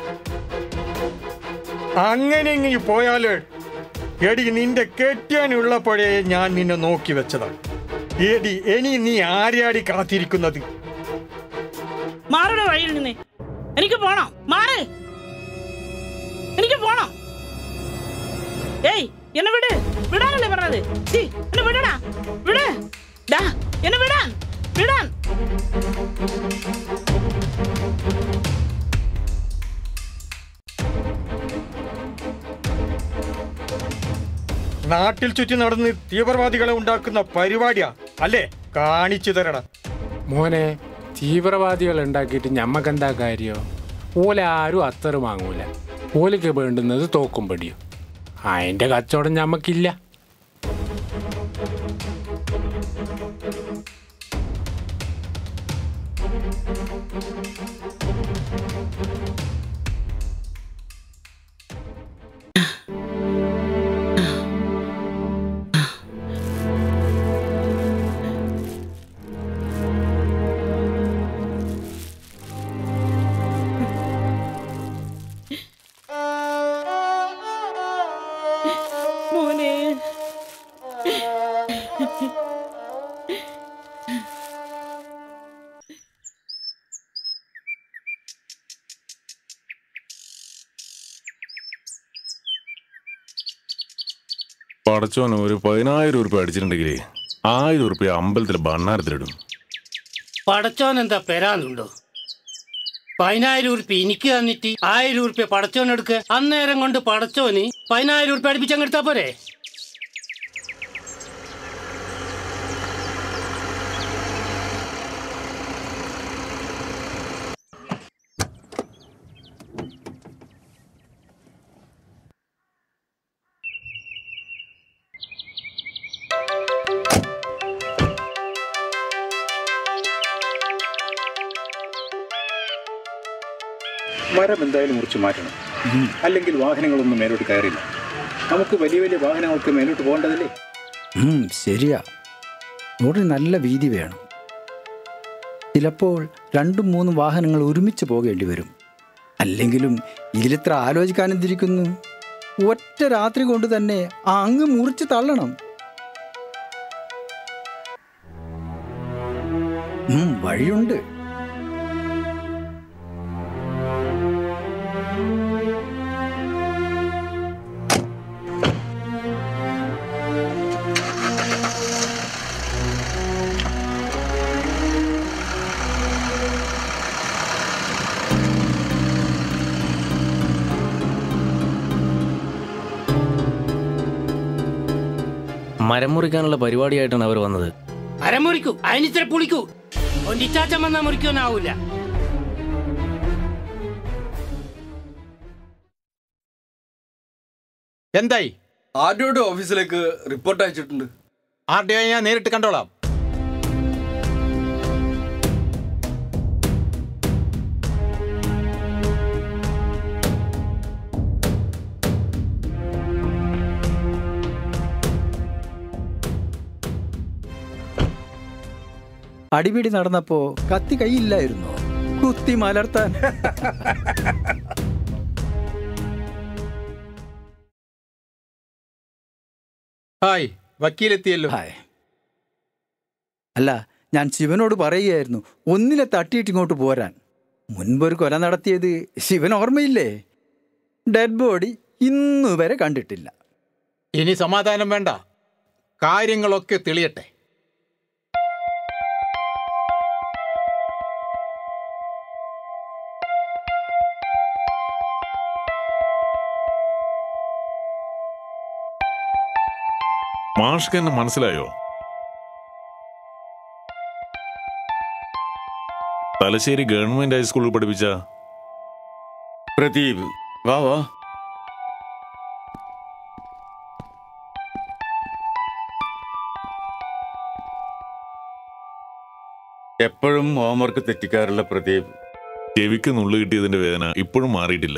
അങ്ങനെ നീ പോയാല് എടി നിന്റെ കെട്ടിയാനുള്ളപ്പോഴേ ഞാൻ നിന്നെ നോക്കി വെച്ചതാണ് എടി ഇനി നീ ആരെയാടി കാത്തിരിക്കുന്നത് മാറുടെ വഴിയിൽ നിന്ന് എനിക്ക് പോണം മാറ് എനിക്ക് പോണം ഏയ് എന്നെ വിട് വിടാനല്ലേ പറഞ്ഞത് ഛീ, എന്നെ വിടടാ വിട് ഡാ എന്നെ വിടാൻ വിടാൻ നാട്ടിൽ ചുറ്റി നടന്ന് തീവ്രവാദികളെ ഉണ്ടാക്കുന്ന പരിപാടിയാ അല്ലേ കാണിച്ചു തരണം മോനെ തീവ്രവാദികൾ ഉണ്ടാക്കിയിട്ട് ഞമ്മക്കെന്താ കാര്യോ ഓല ആരും അത്തറ് വാങ്ങൂല ഓലക്ക് വേണ്ടുന്നത് തോക്കും പടിയോ അതിന്റെ കച്ചവടം ഞമ്മക്കില്ല മോനെ പടച്ചോൻ ഒരു പതിനായിരം ഉറുപ്പ്യ അടിച്ചിട്ടുണ്ടെങ്കിലേ ആയിരം ഉറുപ്പ്യ അമ്പലത്തിലെ ഭണ്ണാരത്തിലിടും പടച്ചോൻ എന്താ പെരാന്നുണ്ടോ പതിനായിരം ഉറുപ്പ്യ എനിക്ക് തന്നിട്ട് ആയിരം ഉറുപ്പ്യ പടച്ചോൻ എടുക്ക് അന്നേരം കൊണ്ട് പടച്ചോന് പതിനായിരം ഉറുപ്പ്യ അടുപ്പിച്ചങ്ങെടുത്താ പോരെ മരം എന്തായാലും മുറിച്ച് മാറ്റണം അല്ലെങ്കിൽ വാഹനങ്ങളൊന്നും മേലോട്ട് കയറില്ല നമുക്ക് വലിയ വലിയ വാഹനങ്ങൾക്ക് മേലോട്ട് പോകേണ്ടതല്ലേ ഉം, ശരിയാ റോഡിന് നല്ല വീതി വേണം ചിലപ്പോൾ രണ്ടും മൂന്നും വാഹനങ്ങൾ ഒരുമിച്ച് പോകേണ്ടി വരും അല്ലെങ്കിലും ഇതിലിത്ര ആലോചിക്കാനെന്തിരിക്കുന്നു ഒറ്റ രാത്രി കൊണ്ട് തന്നെ ആ അങ്ങ് മുറിച്ച് തള്ളണം ഉം, വഴിയുണ്ട് മരം മുറിക്കാനുള്ള പരിപാടിയായിട്ടാണ് അവർ വന്നത് മരം മുറിക്കൂ അതിനിത്ര പുളിക്കൂ ഒന്നിച്ചാച്ചൻ വന്നാ മുറിക്കൊന്നാവൂല എന്തായി ആർ ഡി ഓഫീസിലേക്ക് റിപ്പോർട്ട് അയച്ചിട്ടുണ്ട് ആർ ഡി ഐ ഞാൻ നേരിട്ട് കണ്ടോളാം അടിപിടി നടന്നപ്പോ കത്തി കൈയില്ലായിരുന്നോ കുത്തി മലർത്താൻ ഹായ് വക്കീലെത്തിയല്ലോ അല്ല ഞാൻ ശിവനോട് പറയുകയായിരുന്നു ഒന്നിനെ തട്ടിയിട്ട് ഇങ്ങോട്ട് പോരാൻ മുൻപൊരു കൊല നടത്തിയത് ശിവൻ ഓർമ്മയില്ലേ ഡെഡ് ബോഡി ഇന്നു വരെ കണ്ടിട്ടില്ല ഇനി സമാധാനം വേണ്ട കാര്യങ്ങളൊക്കെ തെളിയട്ടെ മാഷ്ക്ക് എന്നെ മനസ്സിലായോ തലശ്ശേരി ഗവൺമെന്റ് ഹൈസ്കൂളിൽ പഠിപ്പിച്ച പ്രദീപ് വാ വാ എപ്പോഴും ഹോംവർക്ക് തെറ്റിക്കാറുള്ള പ്രദീപ് ചെവിക്ക് നുള്ളു കിട്ടിയതിന്റെ വേദന ഇപ്പോഴും മാറിയിട്ടില്ല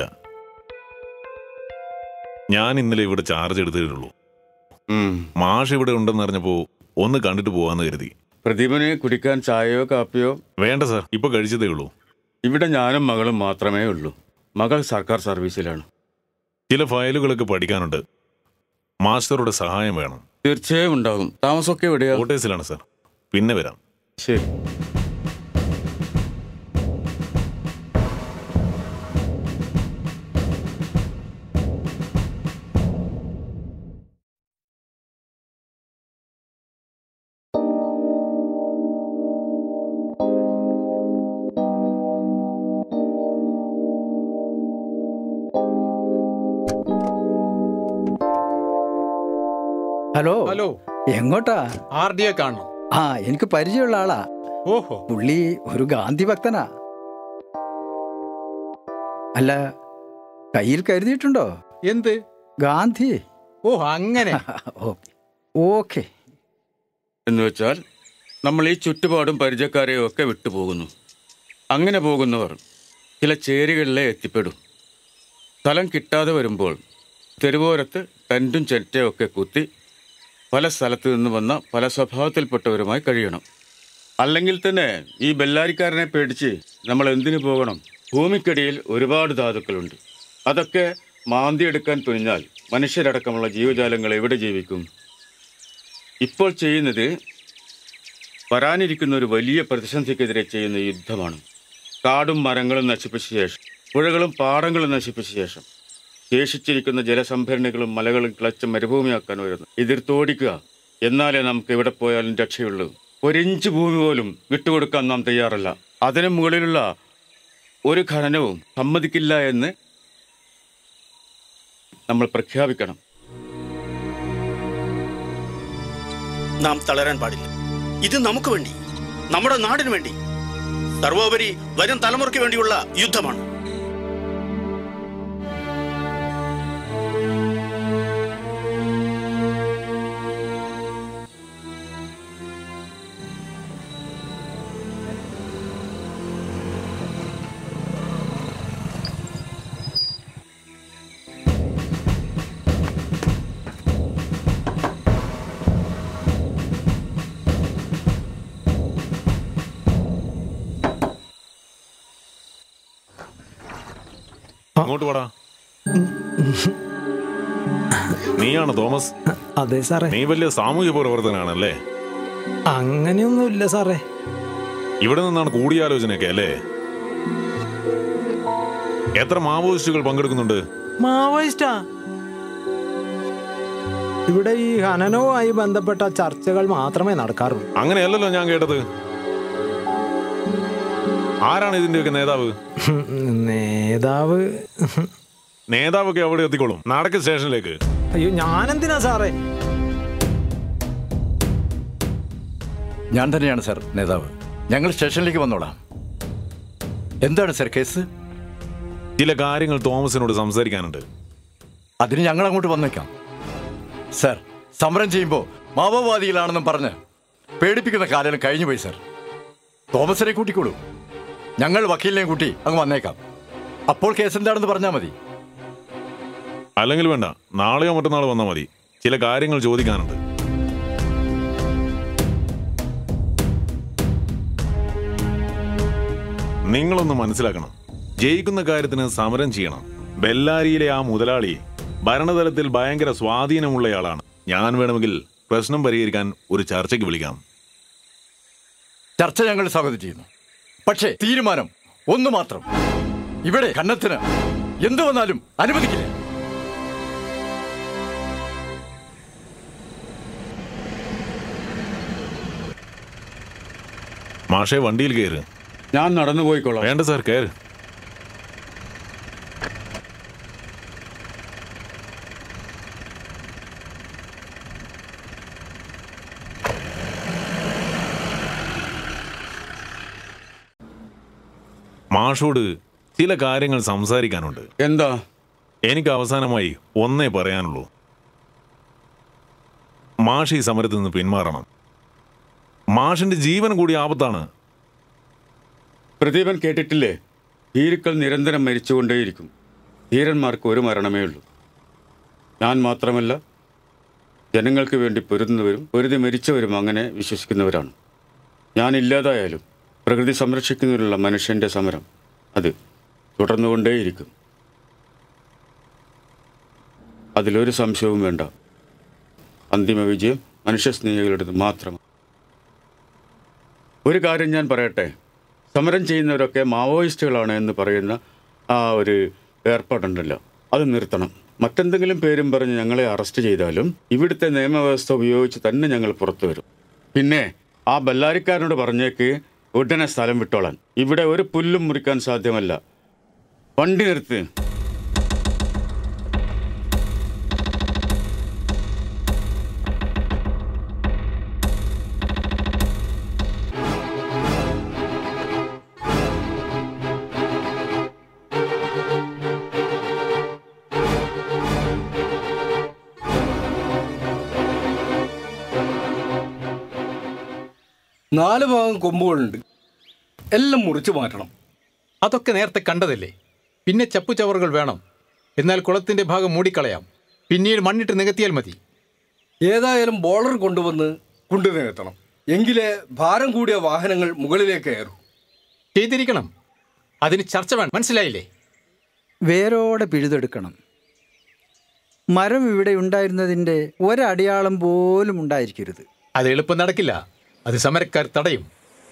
ഞാൻ ഇന്നലെ ഇവിടെ ചാർജ് എടുത്തിട്ടുള്ളൂ മാഷ് ഇവിടെ ഉണ്ടെന്ന് അറിഞ്ഞപ്പോ ഒന്ന് കണ്ടിട്ട് പോവാന്ന് കരുതി പ്രദീപന് കുടിക്കാൻ ചായയോ കാപ്പിയോ വേണ്ട സാർ ഇപ്പൊ കഴിച്ചതേ ഉള്ളൂ ഇവിടെ ഞാനും മകളും മാത്രമേ ഉള്ളൂ മകൾ സർക്കാർ സർവീസിലാണ് ചില ഫയലുകളൊക്കെ പഠിക്കാനുണ്ട് മാസ്റ്ററുടെ സഹായം വേണം തീർച്ചയായും ഉണ്ടാകും താമസമൊക്കെ എവിടെയാ കോട്ടേഴ്സിലാണ് സാർ പിന്നെ വരാം ശരി ഹലോ ഹലോ എങ്ങോട്ടാ ആർ ഡി എ കാണണം ആ എനിക്ക് പരിചയമുള്ള ആളാ ഓഹോ പുള്ളി ഒരു ഗാന്ധി ഭക്തനാ അല്ല കയ്യിൽ കരുതിയിട്ടുണ്ടോ എന്ത് ഗാന്ധി ഓ അങ്ങനെ ഓക്കെ എന്ന് വെച്ചാൽ നമ്മൾ ഈ ചുറ്റുപാടും പരിചയക്കാരെയും ഒക്കെ വിട്ടുപോകുന്നു അങ്ങനെ പോകുന്നവർ ചില ചേരികളിലെ എത്തിപ്പെടും സ്ഥലം കിട്ടാതെ വരുമ്പോൾ തെരുവോരത്ത് ടെൻറ്റും ചെറ്റയും ഒക്കെ കുത്തി പല സ്ഥലത്തു നിന്ന് വന്ന പല സ്വഭാവത്തിൽപ്പെട്ടവരുമായി കഴിയണം അല്ലെങ്കിൽ തന്നെ ഈ ബെല്ലാരിക്കാരനെ പേടിച്ച് നമ്മൾ എന്തിനു പോകണം ഭൂമിക്കടിയിൽ ഒരുപാട് ധാതുക്കളുണ്ട് അതൊക്കെ മാന്തിയെടുക്കാൻ തുനിഞ്ഞാൽ മനുഷ്യരടക്കമുള്ള ജീവജാലങ്ങൾ എവിടെ ജീവിക്കും ഇപ്പോൾ ചെയ്യുന്നത് വരാനിരിക്കുന്ന ഒരു വലിയ പ്രതിസന്ധിക്കെതിരെ ചെയ്യുന്ന യുദ്ധമാണ് കാടും മരങ്ങളും നശിപ്പിച്ച ശേഷം പുഴകളും പാടങ്ങളും നശിപ്പിച്ച ശേഷം ശേഷിച്ചിരിക്കുന്ന ജലസംഭരണികളും മലകളും കിളച്ച് മരുഭൂമിയാക്കാൻ വരുന്നു എതിർത്തോടിക്കുക എന്നാലേ നമുക്ക് എവിടെ പോയാലും രക്ഷയുള്ളൂ ഒരിഞ്ച് ഭൂമി പോലും വിട്ടുകൊടുക്കാൻ നാം തയ്യാറല്ല അതിനു മുകളിലുള്ള ഒരു ഖനനവും സമ്മതിക്കില്ല എന്ന് നമ്മൾ പ്രഖ്യാപിക്കണം നാം തളരാൻ പാടില്ല ഇത് നമുക്ക് വേണ്ടി നമ്മുടെ നാടിനു വേണ്ടി സർവോപരി വരും തലമുറയ്ക്ക് വേണ്ടിയുള്ള യുദ്ധമാണ് അങ്ങോട്ട് വാടാ നീയാണ് തോമസ് അതെ സാറേ നീ വലിയ സാമൂഹ്യ പ്രവർത്തനാണല്ലേ അങ്ങനെയൊന്നുമില്ല സാറേ ഇവിടെ നിന്നാണ് കൂടിയാലോചനയൊക്കെ അല്ലേ എത്ര മാവോയിസ്റ്റുകൾ പങ്കെടുക്കുന്നുണ്ട് മാവോയിസ്റ്റാ ഇവിടെ ഈ ഖനനവുമായി ബന്ധപ്പെട്ട ചർച്ചകൾ മാത്രമേ നടക്കാറുള്ളൂ അങ്ങനെയല്ലല്ലോ ഞാൻ കേട്ടത് ആരാണ് ഇതിന്റെയൊക്കെ നേതാവ് നേതാവ് നേതാവൊക്കെ അവിടെ എത്തിക്കോളും നടക്ക് സ്റ്റേഷനിലേക്ക് അയ്യോ ഞാനെന്തിനാ സാറേ ഞാൻ തന്നെയാണ് സാർ നേതാവ് ഞങ്ങൾ സ്റ്റേഷനിലേക്ക് വന്നോളാം എന്താണ് സാർ കേസ് ചില കാര്യങ്ങൾ തോമസിനോട് സംസാരിക്കാനുണ്ട് അതിന് ഞങ്ങൾ അങ്ങോട്ട് വന്നേക്കാം സാർ സമരം ചെയ്യുമ്പോൾ മാവോവാദികളാണെന്നും പറഞ്ഞ് പേടിപ്പിക്കുന്ന കാലം കഴിഞ്ഞു പോയി സാർ തോമസിനെ കൂട്ടിക്കോളൂ ഞങ്ങൾ വക്കീലിനെയും കൂട്ടി അങ്ങ് വന്നേക്കാം അപ്പോൾ കേസ് എന്താണെന്ന് പറഞ്ഞാൽ മതി അല്ലെങ്കിൽ വേണ്ട നാളെയോ മറ്റന്നാളോ വന്നാൽ മതി ചില കാര്യങ്ങൾ ചോദിക്കാനുണ്ട് നിങ്ങളൊന്ന് മനസ്സിലാക്കണം ജയിക്കുന്ന കാര്യത്തിന് സമരം ചെയ്യണം ബെല്ലാരിയിലെ ആ മുതലാളി ഭരണതലത്തിൽ ഭയങ്കര സ്വാധീനമുള്ളയാളാണ് ഞാൻ വേണമെങ്കിൽ പ്രശ്നം പരിഹരിക്കാൻ ഒരു ചർച്ചയ്ക്ക് വിളിക്കാം ചർച്ച ഞങ്ങൾ സ്വാഗതം ചെയ്യുന്നു പക്ഷേ തീരുമാനം ഒന്ന് മാത്രം ഇവിടെ കന്നത്തിന് എന്തു വന്നാലും അനുവദിക്കില്ല മാഷെ വണ്ടിയിൽ കയറ് ഞാൻ നടന്നു പോയിക്കോളാം വേണ്ട സാർ കയറ് മാഷോട് ചില കാര്യങ്ങൾ സംസാരിക്കാനുണ്ട് എന്താ എനിക്ക് അവസാനമായി ഒന്നേ പറയാനുള്ളൂ മാഷ് ഈ സമരത്തിൽ നിന്ന് പിന്മാറണം മാഷിന്റെ ജീവൻ കൂടി ആപത്താണ് പ്രദീപൻ കേട്ടിട്ടില്ലേ ഭീരുക്കൾ നിരന്തരം മരിച്ചുകൊണ്ടേയിരിക്കും ധീരന്മാർക്ക് ഒരു മരണമേ ഉള്ളൂ ഞാൻ മാത്രമല്ല ജനങ്ങൾക്ക് വേണ്ടി പൊരുതുന്നവരും പൊരുതി മരിച്ചവരും അങ്ങനെ വിശ്വസിക്കുന്നവരാണ് ഞാനില്ലാതായാലും പ്രകൃതി സംരക്ഷിക്കുന്നതിനുള്ള മനുഷ്യൻ്റെ സമരം അത് തുടർന്നുകൊണ്ടേയിരിക്കും അതിലൊരു സംശയവും വേണ്ട അന്തിമ വിജയം മനുഷ്യസ്നേഹികളുടേത് മാത്രമാണ് ഒരു കാര്യം ഞാൻ പറയട്ടെ സമരം ചെയ്യുന്നവരൊക്കെ മാവോയിസ്റ്റുകളാണ് എന്ന് പറയുന്ന ആ ഒരു ഏർപ്പാടുണ്ടല്ലോ അത് നിർത്തണം മറ്റെന്തെങ്കിലും പേരും പറഞ്ഞ് ഞങ്ങളെ അറസ്റ്റ് ചെയ്താലും ഇവിടുത്തെ നിയമവ്യവസ്ഥ ഉപയോഗിച്ച് തന്നെ ഞങ്ങൾ പുറത്തു വരും പിന്നെ ആ ബല്ലാരിക്കാരനോട് പറഞ്ഞേക്ക് ഉടനെ സ്ഥലം വിട്ടോളാൻ ഇവിടെ ഒരു പുല്ലും മുറിക്കാൻ സാധ്യമല്ല വണ്ടി നിർത്ത് നാല് ഭാഗം കൊമ്പുകളുണ്ട് എല്ലാം മുറിച്ചു മാറ്റണം അതൊക്കെ നേരത്തെ കണ്ടതല്ലേ പിന്നെ ചപ്പുചവറുകൾ വേണം എന്നാൽ കുളത്തിന്റെ ഭാഗം മൂടിക്കളയാം പിന്നീട് മണ്ണിട്ട് നികത്തിയാൽ മതി ഏതായാലും ബോളർ കൊണ്ടുവന്ന് കുണ്ടു നികത്തണം എങ്കിലേ ഭാരം കൂടിയ വാഹനങ്ങൾ മുകളിലേക്ക് കയറൂ ചെയ്തിരിക്കണം അതിന് ചർച്ച വേണം മനസ്സിലായില്ലേ വേരോടെ പിഴുതെടുക്കണം മരം ഇവിടെ ഉണ്ടായിരുന്നതിൻ്റെ ഒരടയാളം പോലും ഉണ്ടായിരിക്കരുത് അത് എളുപ്പം നടക്കില്ല അത് സമരക്കാർ തടയും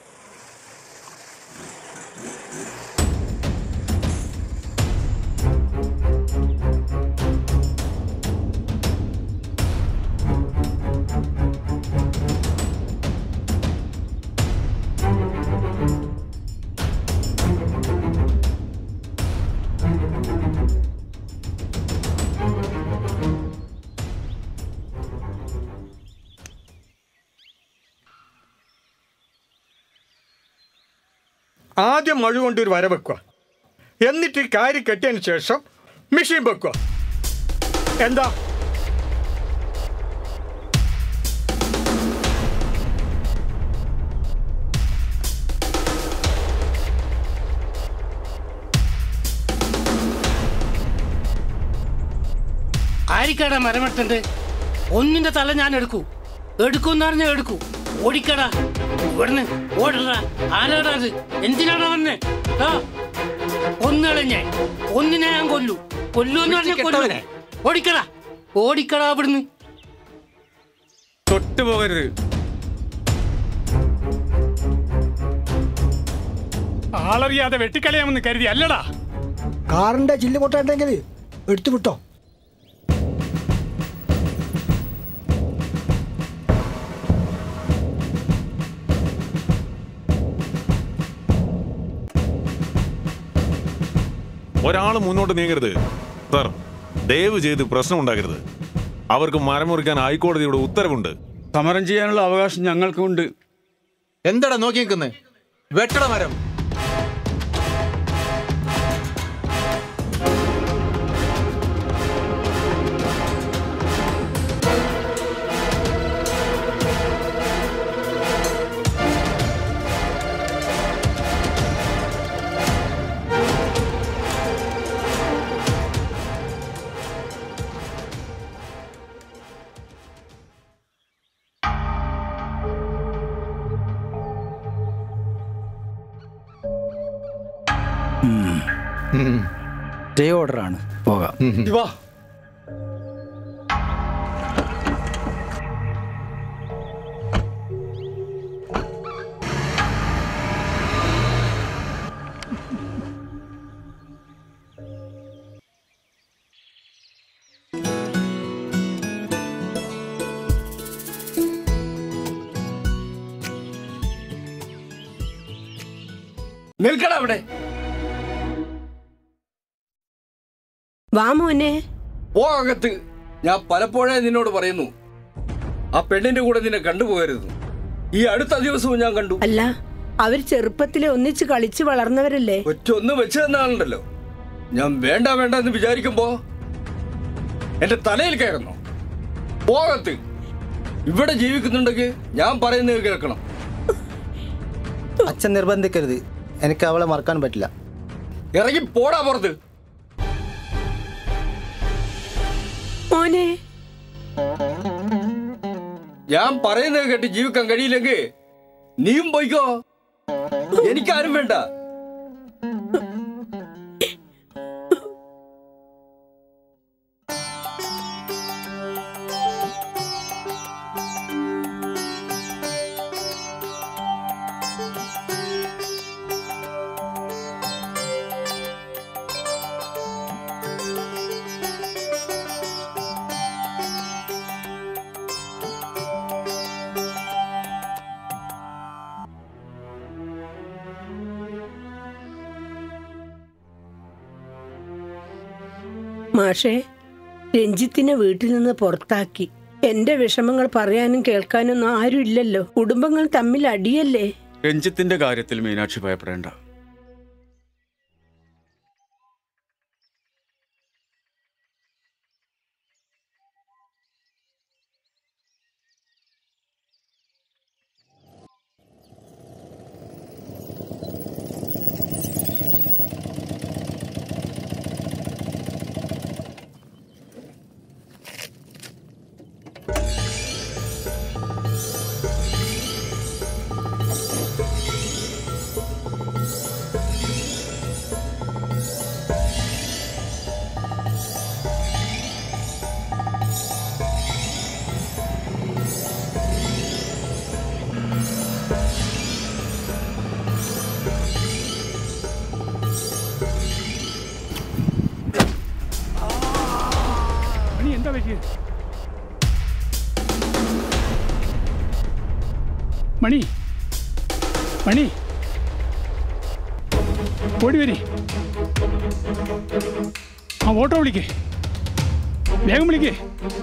ആദ്യം മഴ കൊണ്ട് ഒരു വര വെക്കുക എന്നിട്ട് കാരി കെട്ടിയതിന് ശേഷം മെഷീൻ വെക്കുക എന്താ ആരിക്കടാ മരമെട്ടണ്ട് ഒന്നിന്റെ തല ഞാൻ എടുക്കൂ എടുക്കൂന്ന് പറഞ്ഞാൽ എടുക്കൂ ഓടിക്കടാ ഇവിടുന്ന് ഓടടാ ആരാടാ അത് എന്തിനാടാ വന്ന് ആ ഒന്നുകളെ ഞാൻ ഒന്നിനെ ഞാൻ കൊല്ലു കൊല്ലു എന്ന് പറഞ്ഞാൽ കൊല്ലു ഓടിക്കടാ ഓടിക്കടാ ഇവിടുന്ന് തൊട്ടു പോകരുത് ആളറിയാതെ വെട്ടിക്കളയാമെന്ന് കരുതി അല്ലടാ കാറിന്റെ ചില്ല് പൊട്ടണ്ടെങ്കിൽ എടുത്തു വിട്ടോ ഒരാൾ മുന്നോട്ട് നീങ്ങരുത് സർ ദയവ് ചെയ്ത് പ്രശ്നം ഉണ്ടാക്കരുത് അവർക്ക് മരം മുറിക്കാൻ ഹൈക്കോടതിയുടെ ഉത്തരവുണ്ട് സമരം ചെയ്യാനുള്ള അവകാശം ഞങ്ങൾക്കുണ്ട് എന്താടാ നോക്കി നിൽക്കുന്നത് വെട്ടട മരം സ്റ്റേ ഓർഡറാണ് പോകാം വാ നിൽക്കട അവിടെ വാ മോനെ പോ അകത്ത് ഞാൻ പലപ്പോഴേ നിന്നോട് പറയുന്നു ആ പെണ്ണിന്റെ കൂടെ നിന്നെ കണ്ടുപോകരുത് ഈ അടുത്ത ദിവസവും ഞാൻ കണ്ടു അല്ല അവർ ചെറുപ്പത്തിലെ ഒന്നിച്ച് കളിച്ച് വളർന്നവരല്ലേ ഒറ്റ ഒന്ന് വെച്ച് തന്നാണല്ലോ ഞാൻ വേണ്ട വേണ്ട എന്ന് വിചാരിക്കുമ്പോ എന്റെ തലയിൽ കയറുന്നു പോകത്ത് ഇവിടെ ജീവിക്കുന്നുണ്ടെങ്കിൽ ഞാൻ പറയുന്നത് കേൾക്കണം അച്ഛൻ നിർബന്ധിക്കരുത് എനിക്ക് അവളെ മറക്കാൻ പറ്റില്ല ഇറങ്ങി പോടാ പുറത്ത് മോനെ ഞാൻ പറയുന്നത് കേട്ട് ജീവിക്കാൻ കഴിയില്ലെങ്കിൽ നീയും പോയിക്കോ എനിക്കാരും വേണ്ട മാഷേ രഞ്ജിത്തിനെ വീട്ടിൽ നിന്ന് പുറത്താക്കി എന്റെ വിഷമങ്ങൾ പറയാനും കേൾക്കാനൊന്നും ആരും ഇല്ലല്ലോ കുടുംബങ്ങൾ തമ്മിൽ അടിയല്ലേ രഞ്ജിത്തിന്റെ കാര്യത്തിൽ മീനാക്ഷി ഭയപ്പെടേണ്ട മണി എന്താ പറ്റിയത് മണി മണി ഓടി വരി ആ ഓട്ടോ വിളിക്കേ വേഗം വിളിക്കേ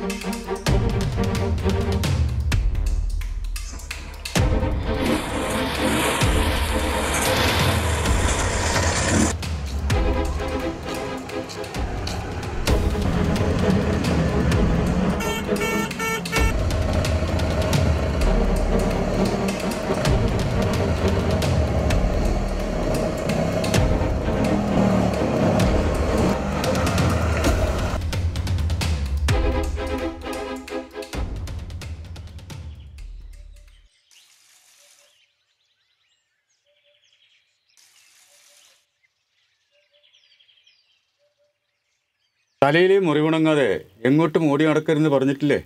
തലയിലെ മുറിവുണങ്ങാതെ എങ്ങോട്ടും ഓടി നടക്കരുതെന്ന് പറഞ്ഞിട്ടില്ലേ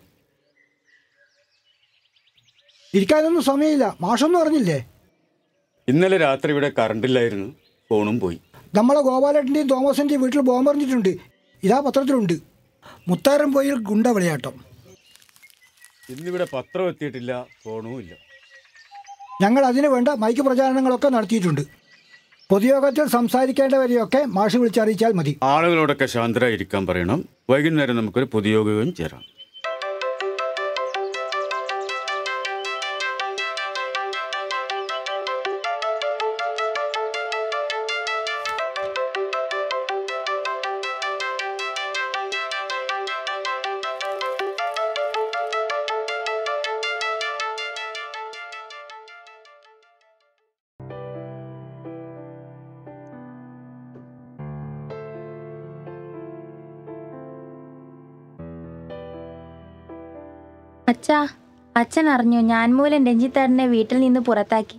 ഇരിക്കാനൊന്നും സമയമില്ല മാഷൊന്നും അറിഞ്ഞില്ലേ ഇന്നലെ രാത്രി ഇവിടെ കറണ്ടില്ലായിരുന്നു ഫോണും പോയി നമ്മളെ ഗോപാലേട്ടൻ്റെയും തോമസിൻ്റെയും വീട്ടിൽ ബോംബറിഞ്ഞിട്ടുണ്ട് ഇതാ പത്രത്തിലുണ്ട് മുത്താരം പോയിൽ ഗുണ്ട വിളയാട്ടം ഇന്നിവിടെ പത്രം എത്തിയിട്ടില്ല ഫോണും ഇല്ല ഞങ്ങൾ അതിനു വേണ്ട മൈക്ക് പ്രചാരണങ്ങളൊക്കെ നടത്തിയിട്ടുണ്ട് പൊതുയോഗത്തിൽ സംസാരിക്കേണ്ടവരെയൊക്കെ മാഷ് വിളിച്ചറിയിച്ചാൽ മതി ആളുകളോടൊക്കെ ശാന്തരായിരിക്കാൻ പറയണം വൈകുന്നേരം നമുക്കൊരു പൊതുയോഗവും ചേരാം അച്ഛാ അച്ഛൻ അറിഞ്ഞു ഞാൻ മൂലം രഞ്ജിത്തേട്ടനെ വീട്ടിൽ നിന്ന് പുറത്താക്കി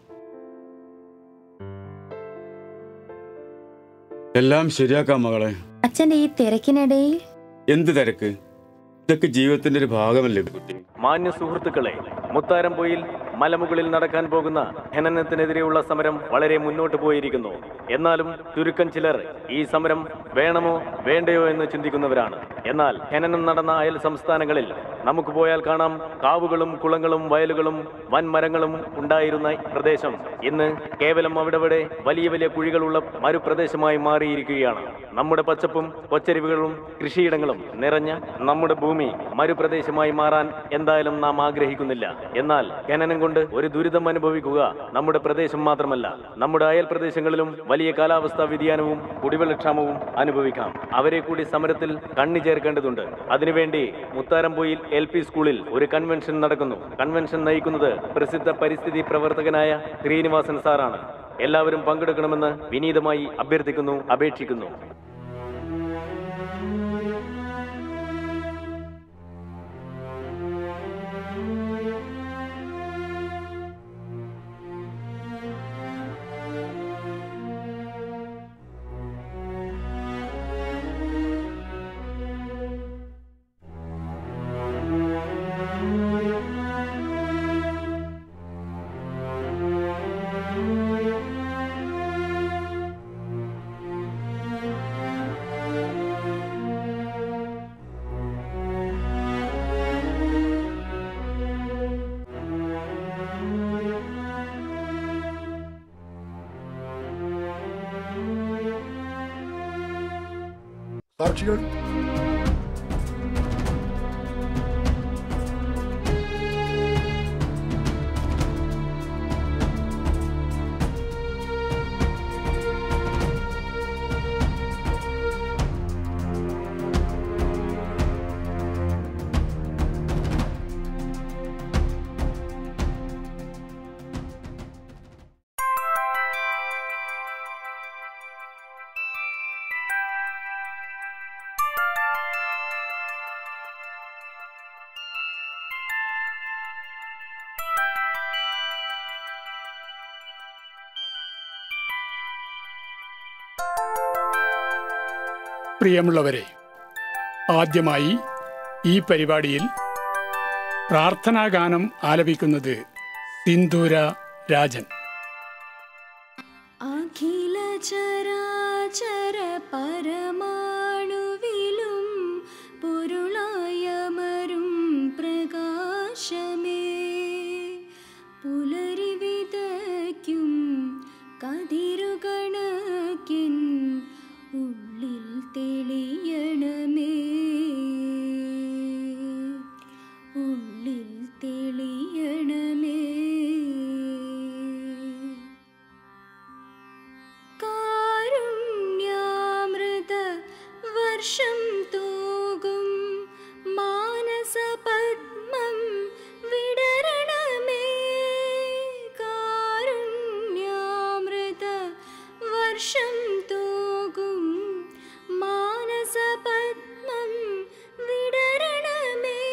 എല്ലാം ശരിയാക്കാം മകളെ അച്ഛന്റെ ഈ തിരക്കിനിടയിൽ എന്ത് തിരക്ക് ഇതൊക്കെ ജീവിതത്തിന്റെ ഒരു ഭാഗമല്ലേ കുട്ടി മാന്യ സുഹൃത്തുക്കളെ മുത്താരംപൊയിൽ മലമുകളിൽ നടക്കാൻ പോകുന്ന ഖനനത്തിനെതിരെയുള്ള സമരം വളരെ മുന്നോട്ട് പോയിരിക്കുന്നു എന്നാലും ചുരുക്കം ചിലർ ഈ സമരം വേണമോ വേണ്ടയോ എന്ന് ചിന്തിക്കുന്നവരാണ് എന്നാൽ ഖനനം നടന്ന അയൽ സംസ്ഥാനങ്ങളിൽ നമുക്ക് പോയാൽ കാണാം കാവുകളും കുളങ്ങളും വയലുകളും വൻമരങ്ങളും ഉണ്ടായിരുന്ന പ്രദേശം ഇന്ന് കേവലം അവിടെവിടെ വലിയ വലിയ കുഴികളുള്ള മരുപ്രദേശമായി മാറിയിരിക്കുകയാണ് നമ്മുടെ പച്ചപ്പും കൊച്ചരിവുകളും കൃഷിയിടങ്ങളും നിറഞ്ഞ നമ്മുടെ ഭൂമി മരുപ്രദേശമായി മാറാൻ എന്തായാലും നാം ആഗ്രഹിക്കുന്നില്ല എന്നാൽ ഖനനം കൊണ്ട് ഒരു ദുരിതം അനുഭവിക്കുക നമ്മുടെ പ്രദേശം മാത്രമല്ല നമ്മുടെ അയൽ പ്രദേശങ്ങളിലും വലിയ കാലാവസ്ഥാ വ്യതിയാനവും കുടിവെള്ളക്ഷാമവും അനുഭവിക്കാം അവരെ കൂടി സമരത്തിൽ കണ്ണി ചേർക്കേണ്ടതുണ്ട് അതിനുവേണ്ടി മുത്താരംപൊയിൽ എൽ പി സ്കൂളിൽ ഒരു കൺവെൻഷൻ നടക്കുന്നു കൺവെൻഷൻ നയിക്കുന്നത് പ്രസിദ്ധ പരിസ്ഥിതി പ്രവർത്തകനായ ശ്രീനിവാസൻ സാറാണ് എല്ലാവരും പങ്കെടുക്കണമെന്ന് വിനീതമായി അഭ്യർത്ഥിക്കുന്നു അപേക്ഷിക്കുന്നു സാക്ഷികൾ പ്രിയമുള്ളവരെ ആദ്യമായി ഈ പരിപാടിയിൽ പ്രാർത്ഥനാഗാനം ആലപിക്കുന്നത് സിന്ദൂര രാജൻ അഖില ചരാചര പരമാണുവിലും പൊരുളായമരും പ്രകാശമേ പുലരി വിതയ്ക്കും കതിരുകണക്കിൻ ഉള്ളിൽ തെളിയണമേ ഉള്ളിൽ തെളിയണമേ കാരുണ്യാമൃത വർഷം തൂകും മാനസപത്മം വിടരണമേ കാരുണ്യാമൃത വർഷം തൂകും മാനസപത്മം വിടരണമേ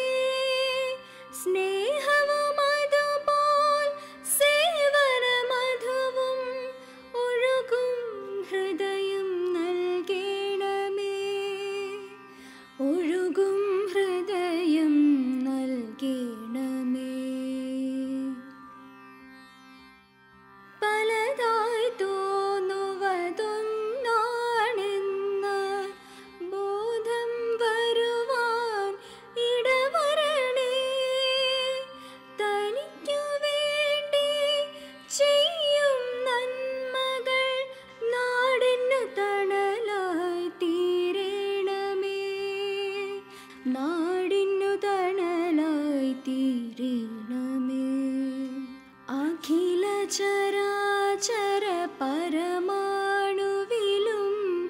സ്നേഹവും അതുപോൽ സേവനമധുവും ഒഴുകും ഹൃദയം നൽകണമേ ഒഴുകും ഹൃദയം നൽകണമേ പലതായി തോന്നുവതൊന്നാണെന്ന് ബോധം വരുവാൻ ഇടവരണേ തനിക്കു വേണ്ടി ചെയ്യും നന്മകൾ നാടിനു തണലായി തീരണമേ നാടിനു തണലായി തീരണമേ അഖില ചരാചര പരമാണുവിലും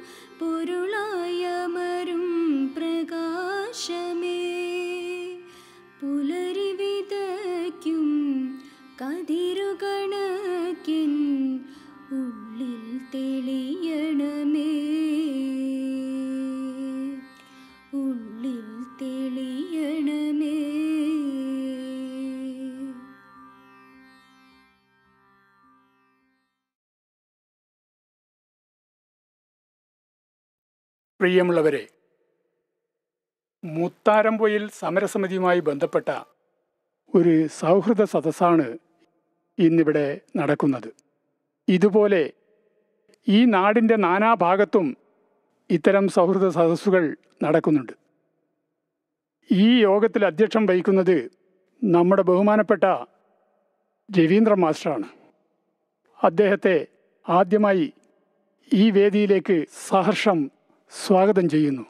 പൊരുളായമരും പ്രകാശമേ പുലരി വിതയ്ക്കും കതിരുകണക്കിൻ ഉള്ളിൽ തെളിയണമേ ഉള്ളിൽ തെളിയണമേ പ്രിയമുള്ളവരെ മുത്താരമ്പൊയിൽ സമരസമിതിയുമായി ബന്ധപ്പെട്ട ഒരു സൗഹൃദ സദസ്സാണ് ഇന്നിവിടെ നടക്കുന്നത് ഇതുപോലെ ഈ നാടിൻ്റെ നാനാഭാഗത്തും ഇത്തരം സൗഹൃദ സദസ്സുകൾ നടക്കുന്നുണ്ട് ഈ യോഗത്തിൽ അധ്യക്ഷം വഹിക്കുന്നത് നമ്മുടെ ബഹുമാനപ്പെട്ട രവീന്ദ്ര മാസ്റ്ററാണ് അദ്ദേഹത്തെ ആദ്യമായി ഈ വേദിയിലേക്ക് സഹർഷം സ്വാഗതം ചെയ്യുന്നു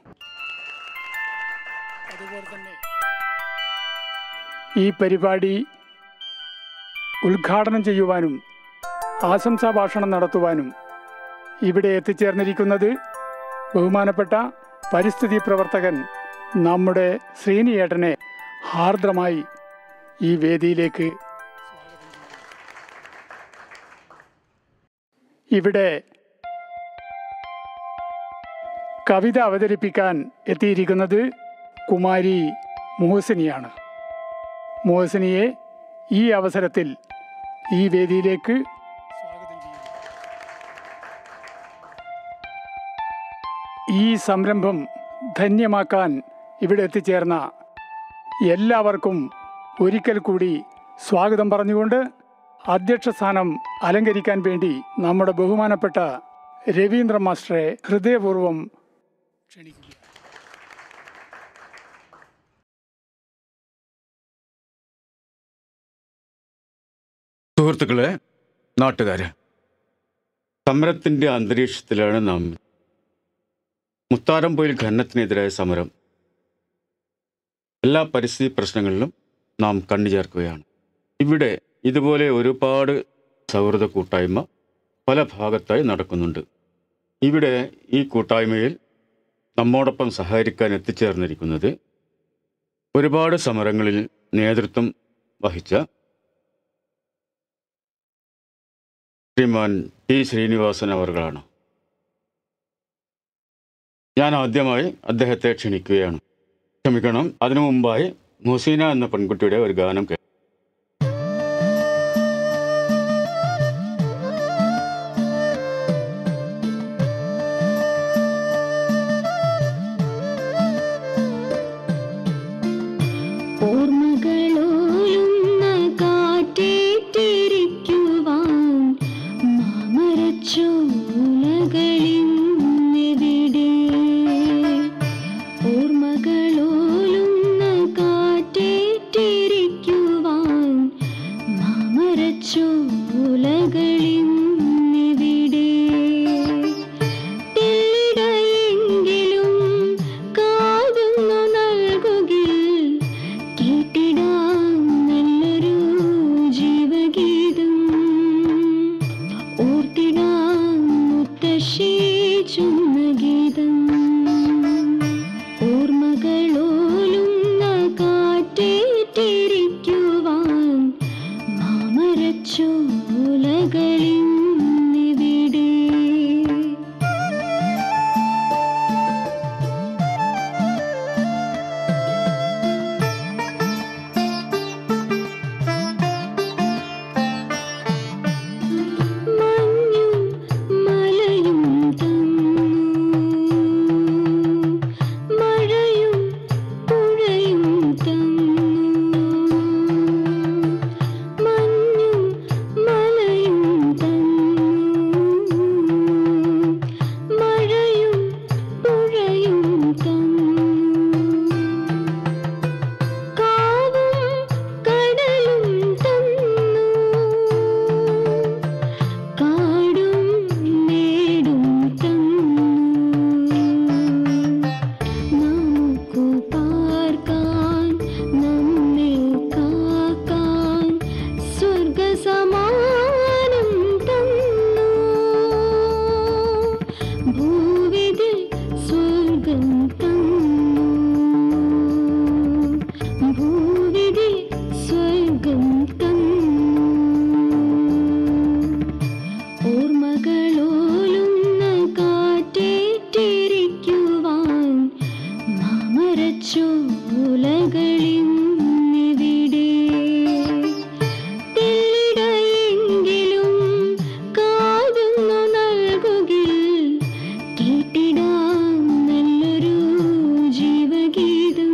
ഈ പരിപാടി ഉദ്ഘാടനം ചെയ്യുവാനും ആശംസാ ഭാഷണം നടത്തുവാനും ഇവിടെ എത്തിച്ചേർന്നിരിക്കുന്നത് ബഹുമാനപ്പെട്ട പരിസ്ഥിതി പ്രവർത്തകൻ നമ്മുടെ ശ്രീനിയേട്ടനെ ഹാർദ്രമായി ഈ വേദിയിലേക്ക് ഇവിടെ കവിത അവതരിപ്പിക്കാൻ എത്തിയിരിക്കുന്നത് കുമാരി മോഹസിനിയാണ് മോഹസിനിയെ ഈ അവസരത്തിൽ ഈ വേദിയിലേക്ക് ഈ സംരംഭം ധന്യമാക്കാൻ ഇവിടെ എത്തിച്ചേർന്ന എല്ലാവർക്കും ഒരിക്കൽ കൂടി സ്വാഗതം പറഞ്ഞുകൊണ്ട് അധ്യക്ഷ സ്ഥാനം അലങ്കരിക്കാൻ വേണ്ടി നമ്മുടെ ബഹുമാനപ്പെട്ട രവീന്ദ്ര മാസ്റ്ററെ ഹൃദയപൂർവ്വം സുഹൃത്തുക്കളെ നാട്ടുകാരെ സമരത്തിൻ്റെ അന്തരീക്ഷത്തിലാണ് നാം മുത്താരംപൊയിൽ ഖനനത്തിനെതിരായ സമരം എല്ലാ പരിസ്ഥിതി പ്രശ്നങ്ങളിലും നാം കണ്ണു ചേർക്കുകയാണ് ഇവിടെ ഇതുപോലെ ഒരുപാട് സൗഹൃദ കൂട്ടായ്മ പല ഭാഗത്തായി നടക്കുന്നുണ്ട് ഇവിടെ ഈ കൂട്ടായ്മയിൽ നമ്മോടൊപ്പം സഹകരിക്കാൻ എത്തിച്ചേർന്നിരിക്കുന്നത് ഒരുപാട് സമരങ്ങളിൽ നേതൃത്വം വഹിച്ച ശ്രീമാൻ ടി ശ്രീനിവാസൻ അവർകളാണ് ഞാൻ ആദ്യമായി അദ്ദേഹത്തെ ക്ഷണിക്കുകയാണ് ക്ഷമിക്കണം അതിനു മുമ്പായി മുസീന എന്ന പെൺകുട്ടിയുടെ ഒരു ഗാനം കേൾക്കാം ഓർമ്മകളോലുന്ന കാറ്റേറ്റിരിക്കുവാൻ മാമരച്ചോലകളിന്നെവിടെ ഓർമ്മകളോലുന്ന കാറ്റേറ്റിരിക്കുവാൻ മാമരച്ചോലകളിന്നെവിടെ തെല്ലിടയെങ്കിലും കാതുന്നു നൽകുകിൽ കേട്ടിടാം നല്ലൊരു ജീവഗീതം ഓർത്തിടാം മുത്തശ്ശി ചുന്ന ഗീതം ഓർമ്മകളോലുന്ന കാറ്റേറ്റിരിക്കുവാൻ മാമരച്ചോലകളിന്നിവിടെ മഞ്ഞും മലയും തന്നു മഴയും പുഴയും തന്നു മഞ്ഞും മലയും തന്നു മഴയും പുഴയും തന്നു കാവും കടലും തന്നു കാടും മേടും തന്നു നമുക്കു പാർക്കാൻ നമ്മെ കാക്കാൻ സ്വർഗസമാനം തന്നു ഭൂവിതിൽ സ്വർഗം തന്നു ഭൂവിതിൽ സ്വർഗം തന്നു ഓർമ്മകളോലുന്ന കാറ്റേറ്റിരിക്കുവാൻ മാമരച്ചോലകളിന്നിവിടെ തെല്ലിടയെങ്കിലും കാതുന്നു നൽകുകിൽ കേട്ടിടാം നല്ലൊരു ജീവഗീതം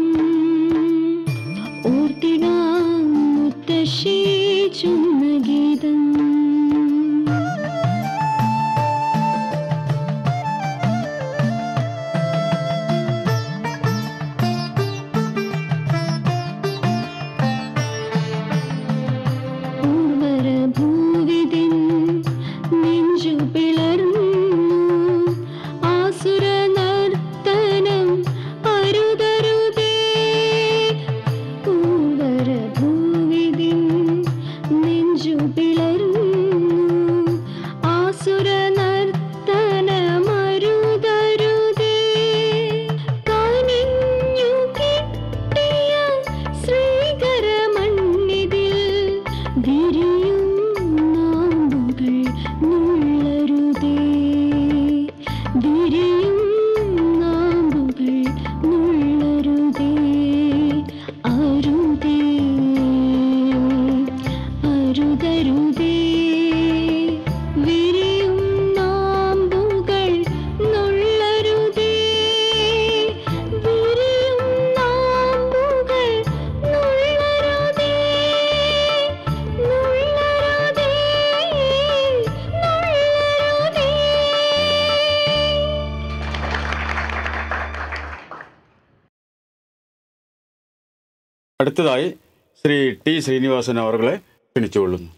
ഓർത്തിടാം മുത്തശ്ശി ചുന്ന ഗീതം ഉർവര ഭൂവിതിൻ നെഞ്ചു പിളർന്നു ആസുര നർത്തനം അരുതരുതേ ഉർവര ഭൂവിതിൻ നെഞ്ചു പിളർന്നു ആസുര നർത്തനമരുതരുതേ കനിഞ്ഞു കിട്ടിയ ശ്രീകരമണ്ണിതിൽ വിരിയും നാമ്പുകൾ നുള്ളരുതേ വിരിയും നാമ്പുകൾ നുള്ളരുതേ അരുതേ അരുതരുതേ വിരിയും നാമ്പുകൾ നുള്ളരുതേ വിരിയും നാമ്പുകൾ നുള്ളരുതേ നുള്ളരുതേ നുള്ളരുതേ അടുത്തതായി ശ്രീ ടി ശ്രീനിവാസൻ അവർകളെ ക്ഷണിച്ചുകൊള്ളുന്നു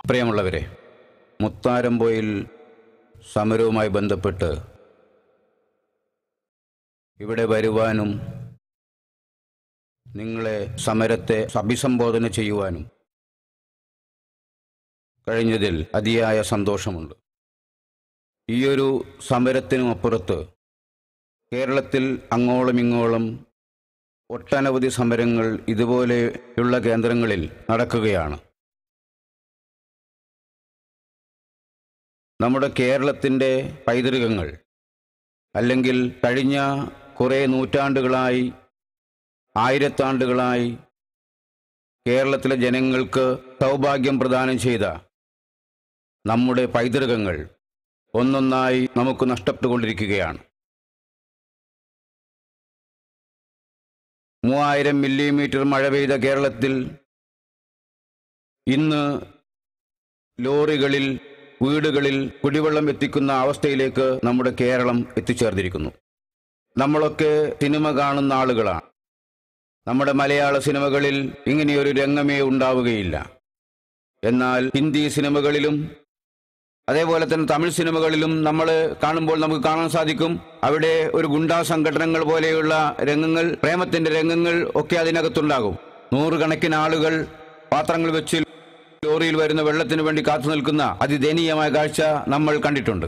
പ്രിയമുള്ളവരെ മുത്താരമ്പൊയിൽ സമരവുമായി ബന്ധപ്പെട്ട് ഇവിടെ വരുവാനും നിങ്ങളെ സമരത്തെ അഭിസംബോധന ചെയ്യുവാനും കഴിഞ്ഞതിൽ അതിയായ സന്തോഷമുണ്ട് ഈയൊരു സമരത്തിനും അപ്പുറത്ത് കേരളത്തിൽ അങ്ങോളം ഇങ്ങോളം ഒട്ടനവധി സമരങ്ങൾ ഇതുപോലെയുള്ള കേന്ദ്രങ്ങളിൽ നടക്കുകയാണ് നമ്മുടെ കേരളത്തിൻ്റെ പൈതൃകങ്ങൾ അല്ലെങ്കിൽ കഴിഞ്ഞ കുറേ നൂറ്റാണ്ടുകളായി ആയിരത്താണ്ടുകളായി കേരളത്തിലെ ജനങ്ങൾക്ക് സൗഭാഗ്യം പ്രദാനം ചെയ്ത നമ്മുടെ പൈതൃകങ്ങൾ ഒന്നൊന്നായി നമുക്ക് നഷ്ടപ്പെട്ടുകൊണ്ടിരിക്കുകയാണ് മൂവായിരം മില്ലിമീറ്റർ മഴ പെയ്ത കേരളത്തിൽ ഇന്ന് ലോറികളിൽ വീടുകളിൽ കുടിവെള്ളം എത്തിക്കുന്ന അവസ്ഥയിലേക്ക് നമ്മുടെ കേരളം എത്തിച്ചേർന്നിരിക്കുന്നു നമ്മളൊക്കെ സിനിമ കാണുന്ന ആളുകളാണ് നമ്മുടെ മലയാള സിനിമകളിൽ ഇങ്ങനെയൊരു രംഗമേ ഉണ്ടാവുകയില്ല എന്നാൽ ഹിന്ദി സിനിമകളിലും അതേപോലെ തന്നെ തമിഴ് സിനിമകളിലും നമ്മൾ കാണുമ്പോൾ നമുക്ക് കാണാൻ സാധിക്കും അവിടെ ഒരു ഗുണ്ടാ സംഘടനകൾ പോലെയുള്ള രംഗങ്ങൾ പ്രേമത്തിന്റെ രംഗങ്ങൾ ഒക്കെ അതിനകത്തുണ്ടാകും നൂറുകണക്കിന് ആളുകൾ പാത്രങ്ങൾ വെച്ച് ലോറിയിൽ വരുന്ന വെള്ളത്തിന് വേണ്ടി കാത്തു നിൽക്കുന്ന അതിദയനീയമായ കാഴ്ച നമ്മൾ കണ്ടിട്ടുണ്ട്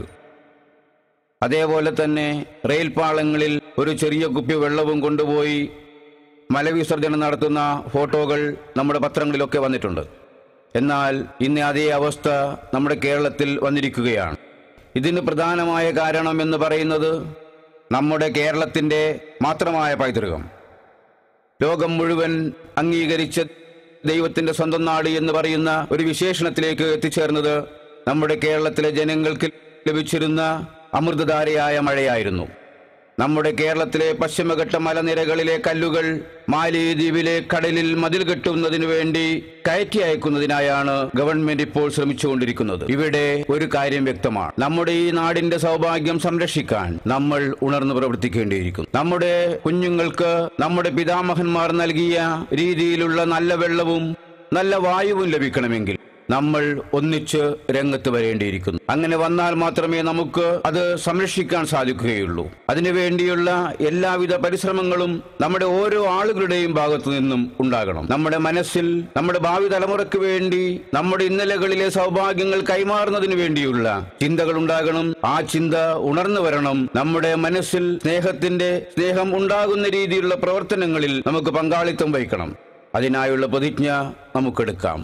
അതേപോലെ തന്നെ റെയിൽ പാളങ്ങളിൽ ഒരു ചെറിയ കുപ്പി വെള്ളവും കൊണ്ടുപോയി മലവിസർജനം നടത്തുന്ന ഫോട്ടോകൾ നമ്മുടെ പത്രങ്ങളിലൊക്കെ വന്നിട്ടുണ്ട് എന്നാൽ ഇന്ന് അതേ അവസ്ഥ നമ്മുടെ കേരളത്തിൽ വന്നിരിക്കുകയാണ് ഇതിന് പ്രധാനമായ കാരണം എന്ന് പറയുന്നത് നമ്മുടെ കേരളത്തിൻ്റെ മാത്രമായ പൈതൃകം ലോകം മുഴുവൻ അംഗീകരിച്ച ദൈവത്തിന്റെ സ്വന്തം നാട് എന്ന് പറയുന്ന ഒരു വിശേഷണത്തിലേക്ക് എത്തിച്ചേർന്നത് നമ്മുടെ കേരളത്തിലെ ജനങ്ങൾക്ക് ലഭിച്ചിരുന്ന അമൃതധാരയായ മഴയായിരുന്നു നമ്മുടെ കേരളത്തിലെ പശ്ചിമഘട്ട മലനിരകളിലെ കല്ലുകൾ മാലിദ്വീപിലെ കടലിൽ മതിൽ കെട്ടുന്നതിനു വേണ്ടി കയറ്റി അയക്കുന്നതിനായാണ് ഗവൺമെന്റ് ഇപ്പോൾ ശ്രമിച്ചുകൊണ്ടിരിക്കുന്നത് ഇവിടെ ഒരു കാര്യം വ്യക്തമാണ് നമ്മുടെ ഈ നാടിന്റെ സൗഭാഗ്യം സംരക്ഷിക്കാൻ നമ്മൾ ഉണർന്നു പ്രവർത്തിക്കേണ്ടിയിരിക്കുന്നു നമ്മുടെ കുഞ്ഞുങ്ങൾക്ക് നമ്മുടെ പിതാമഹന്മാർ നൽകിയ രീതിയിലുള്ള നല്ല വെള്ളവും നല്ല വായുവും ലഭിക്കണമെങ്കിൽ നമ്മൾ ഒന്നിച്ച് രംഗത്ത് വരേണ്ടിയിരിക്കുന്നു അങ്ങനെ വന്നാൽ മാത്രമേ നമുക്ക് അത് സംരക്ഷിക്കാൻ സാധിക്കുകയുള്ളൂ അതിനുവേണ്ടിയുള്ള എല്ലാവിധ പരിശ്രമങ്ങളും നമ്മുടെ ഓരോ ആളുകളുടെയും ഭാഗത്തു നിന്നും ഉണ്ടാകണം നമ്മുടെ മനസ്സിൽ നമ്മുടെ ഭാവി തലമുറയ്ക്ക് വേണ്ടി നമ്മുടെ ഇന്നലകളിലെ സൗഭാഗ്യങ്ങൾ കൈമാറുന്നതിന് വേണ്ടിയുള്ള ചിന്തകൾ ഉണ്ടാകണം ആ ചിന്ത ഉണർന്നു വരണം നമ്മുടെ മനസ്സിൽ സ്നേഹത്തിന്റെ സ്നേഹം ഉണ്ടാകുന്ന രീതിയിലുള്ള പ്രവർത്തനങ്ങളിൽ നമുക്ക് പങ്കാളിത്തം വഹിക്കണം അതിനായുള്ള പ്രതിജ്ഞ നമുക്കെടുക്കാം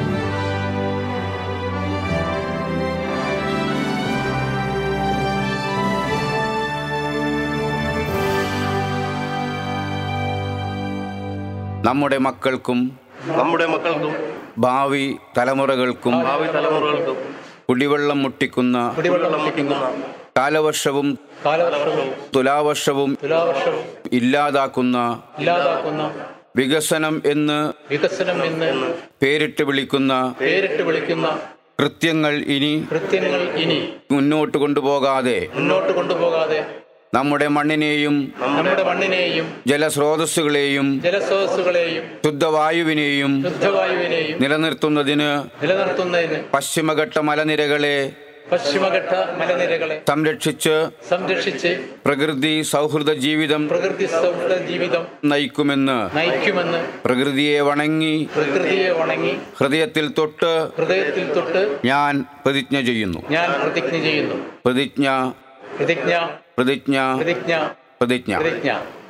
നമ്മുടെ മക്കൾക്കും നമ്മുടെ മക്കൾക്കും ഭാവി തലമുറകൾക്കും ഭാവി തലമുറകൾക്കും കുടിവെള്ളം മുട്ടിക്കുന്ന കുടിവെള്ളം മുട്ടിക്കുന്ന കാലവർഷവും കാലവർഷവും തുലാവർഷവും തുലാവർഷവും ഇല്ലാതാക്കുന്ന ഇല്ലാതാക്കുന്ന വികസനം എന്ന് വികസനം എന്ന് പേരിട്ട് വിളിക്കുന്ന പേരിട്ട് വിളിക്കുന്ന കൃത്യങ്ങൾ ഇനി കൃത്യങ്ങൾ ഇനി മുന്നോട്ട് കൊണ്ടുപോകാതെ മുന്നോട്ട് കൊണ്ടുപോകാതെ നമ്മുടെ മണ്ണിനെയും നമ്മുടെ മണ്ണിനെയും ജലസ്രോതസ്സുകളെയും ജലസ്രോതസ്സുകളെയും ശുദ്ധവായുവിനെയും ശുദ്ധവായുവിനെയും നിലനിർത്തുന്നതിന് നിലനിർത്തുന്നതിന് പശ്ചിമഘട്ട മലനിരകളെ പശ്ചിമഘട്ട മലനിരകളെ സംരക്ഷിച്ച് സംരക്ഷിച്ച് പ്രകൃതി സൗഹൃദ ജീവിതം പ്രകൃതി സൗഹൃദ ജീവിതം നയിക്കുമെന്ന് നയിക്കുമെന്ന് പ്രകൃതിയെ വണങ്ങി പ്രകൃതിയെ വണങ്ങി ഹൃദയത്തിൽ തൊട്ട് ഹൃദയത്തിൽ തൊട്ട് ഞാൻ പ്രതിജ്ഞ ചെയ്യുന്നു ഞാൻ പ്രതിജ്ഞ ചെയ്യുന്നു പ്രതിജ്ഞ പ്രതിജ്ഞ പ്രതിജ്ഞ പ്രതിജ്ഞ പ്രതിജ്ഞ പ്രതിജ്ഞ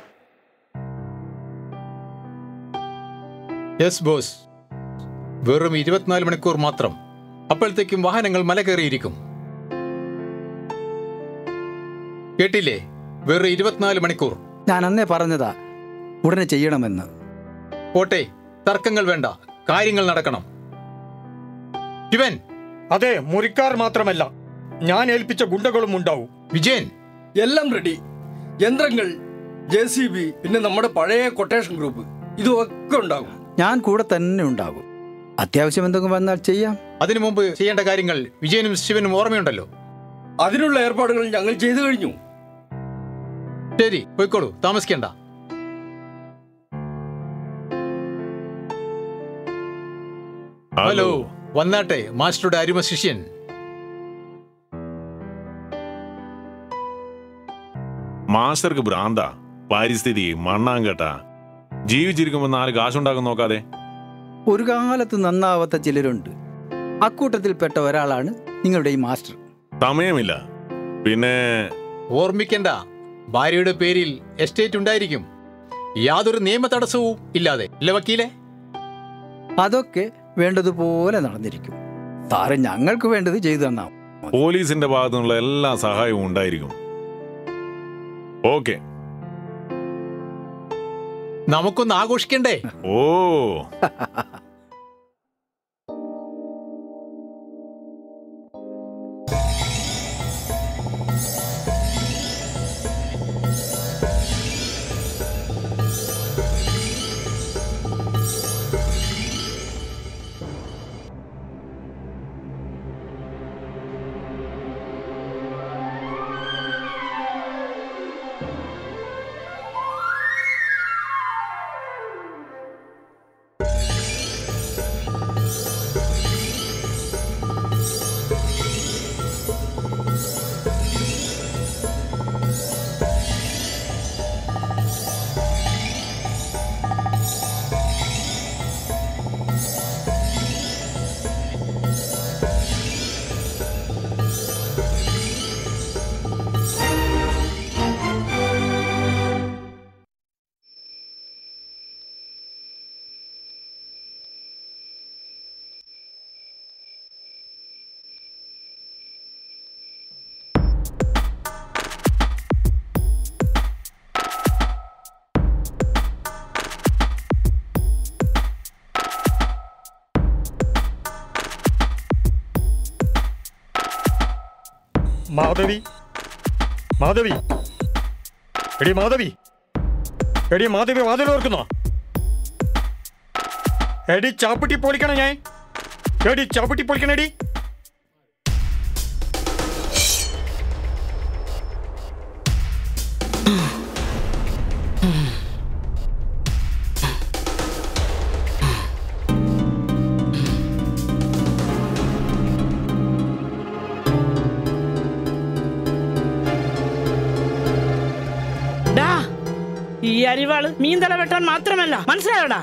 യെസ് ബോസ് വെറും ഇരുപത്തിനാല് മണിക്കൂർ മാത്രം അപ്പോഴത്തേക്കും വാഹനങ്ങൾ മല കയറിയിരിക്കും കേട്ടില്ലേ വെറും ഇരുപത്തിനാല് മണിക്കൂർ ഞാൻ അന്നേ പറഞ്ഞതാ ഉടനെ ചെയ്യണമെന്ന് പോട്ടെ തർക്കങ്ങൾ വേണ്ട കാര്യങ്ങൾ നടക്കണം ശിവൻ അതെ മുറിക്കാർ മാത്രമല്ല ഞാൻ ഏൽപ്പിച്ച ഗുണ്ടകളും ഉണ്ടാവും വിജയൻ എല്ലാം റെഡി യന്ത്രങ്ങൾ ജെ സി ബി പിന്നെ നമ്മുടെ പഴയ കൊട്ടേഷൻ ഗ്രൂപ്പ് ഇതൊക്കെ ഉണ്ടാകും ഞാൻ കൂടെ തന്നെ ഉണ്ടാകും അത്യാവശ്യം എന്തെങ്കിലും വന്നാൽ ചെയ്യാം അതിനു മുമ്പ് ചെയ്യേണ്ട കാര്യങ്ങൾ വിജയനും ശിവനും ഓർമ്മയുണ്ടല്ലോ അതിനുള്ള ഏർപ്പാടുകൾ ഞങ്ങൾ ചെയ്തു കഴിഞ്ഞു ശരി പോയിക്കോളൂ താമസിക്കണ്ട ഹലോ വന്നാട്ടെ മാസ്റ്ററുടെ അരുമ ശിഷ്യൻ മാസ്റ്റർക്ക് ഭ്രാന്ത പരിസ്ഥിതി മണ്ണാങ്കട്ട ജീവിച്ചിരിക്കുമ്പോൾ നാല് കാശുണ്ടാക്കാൻ നോക്കാതെ ഒരു കാലത്ത് നന്നാവാത്ത ചിലരുണ്ട് അക്കൂട്ടത്തിൽപ്പെട്ട ഒരാളാണ് നിങ്ങളുടെ ഈ മാസ്റ്റർ സമയമില്ല പിന്നെ ഓർമ്മിക്കണ്ട ഭാര്യയുടെ പേരിൽ എസ്റ്റേറ്റ് ഉണ്ടായിരിക്കും യാതൊരു നിയമ തടസ്സവും ഇല്ലാതെ ഇല്ല വക്കീലെ അതൊക്കെ വേണ്ടതുപോലെ നടന്നിരിക്കും സാറ് ഞങ്ങൾക്ക് വേണ്ടത് ചെയ്തു തന്നാ പോലീസിന്റെ ഭാഗത്തു നിന്നുള്ള എല്ലാ സഹായവും ഉണ്ടായിരിക്കും ഓക്കെ നമുക്കൊന്ന് ആഘോഷിക്കണ്ടേ ഓ മാധവി മാധവി എടി മാധവി എടി മാധവി വാതിൽ ഓർക്കുന്നോ എടി ചാപ്പിട്ടി പൊളിക്കണ ഞാൻ എടി ചാപ്പിട്ടി പൊളിക്കണടി ഡാ ഈ അരിവാള് മീൻ തല വെട്ടാൻ മാത്രമല്ല മനസ്സിലായോടാ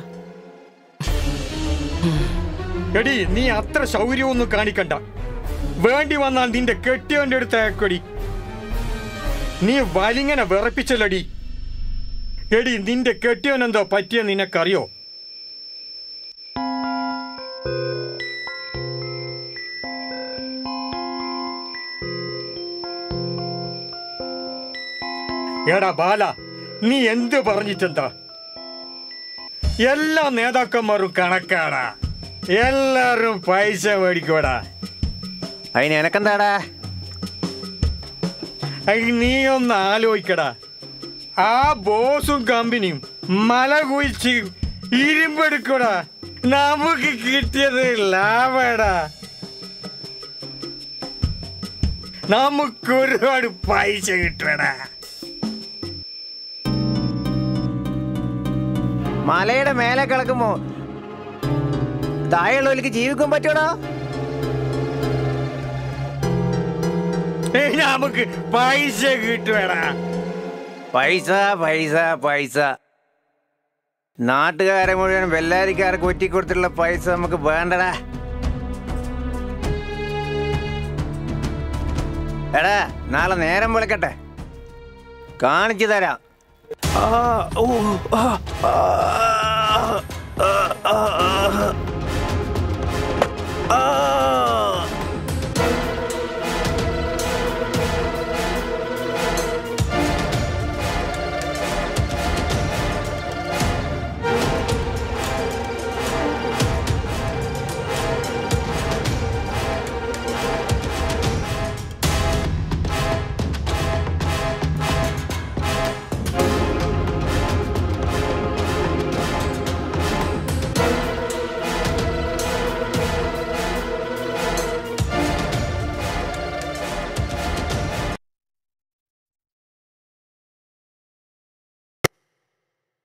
എടി നീ അത്ര ശൗര്യമൊന്നും കാണിക്കണ്ട വേണ്ടി വന്നാൽ നിന്റെ കെട്ടിയവന്റെ അടുത്ത് അയക്കൊടി നീ വലിങ്ങനെ വിറപ്പിച്ചല്ലടി എടി നിന്റെ കെട്ടിയവൻ എന്തോ പറ്റിയ നിനക്കറിയോ എടാ ബാല നീ എന്ത് പറഞ്ഞിട്ടെന്താ എല്ലാ നേതാക്കന്മാരും കണക്കാടാ എല്ലാരും പൈസ മേടിക്കോടാ അതിന് എനക്കെന്താടാ അയ് നീ ഒന്ന് ആലോചിക്കടാ ആ ബോസും കമ്പനിയും മല കുഴിച്ച് ഇരുമ്പെടുക്കടാ നമുക്ക് കിട്ടിയത് ലാഭടാ നമുക്ക് ഒരുപാട് പൈസ കിട്ടടാ മലയുടെ മേലെ കിടക്കുമ്പോ താഴെയുള്ളവർക്ക് ജീവിക്കാൻ പറ്റൂടാ ഏയ് നമുക്ക് പൈസ കിട്ടുവേടാ പൈസ പൈസ പൈസ നാട്ടുകാരെ മുഴുവൻ വെള്ളാരിക്കാർക്ക് ഒറ്റിക്കൊടുത്തിട്ടുള്ള പൈസ നമുക്ക് വേണ്ടടാ എടാ നാളെ നേരം വിളിക്കട്ടെ കാണിച്ചു തരാം ആ, ഓ, ആ, ആ, ആ, ആ, ആ. ആ.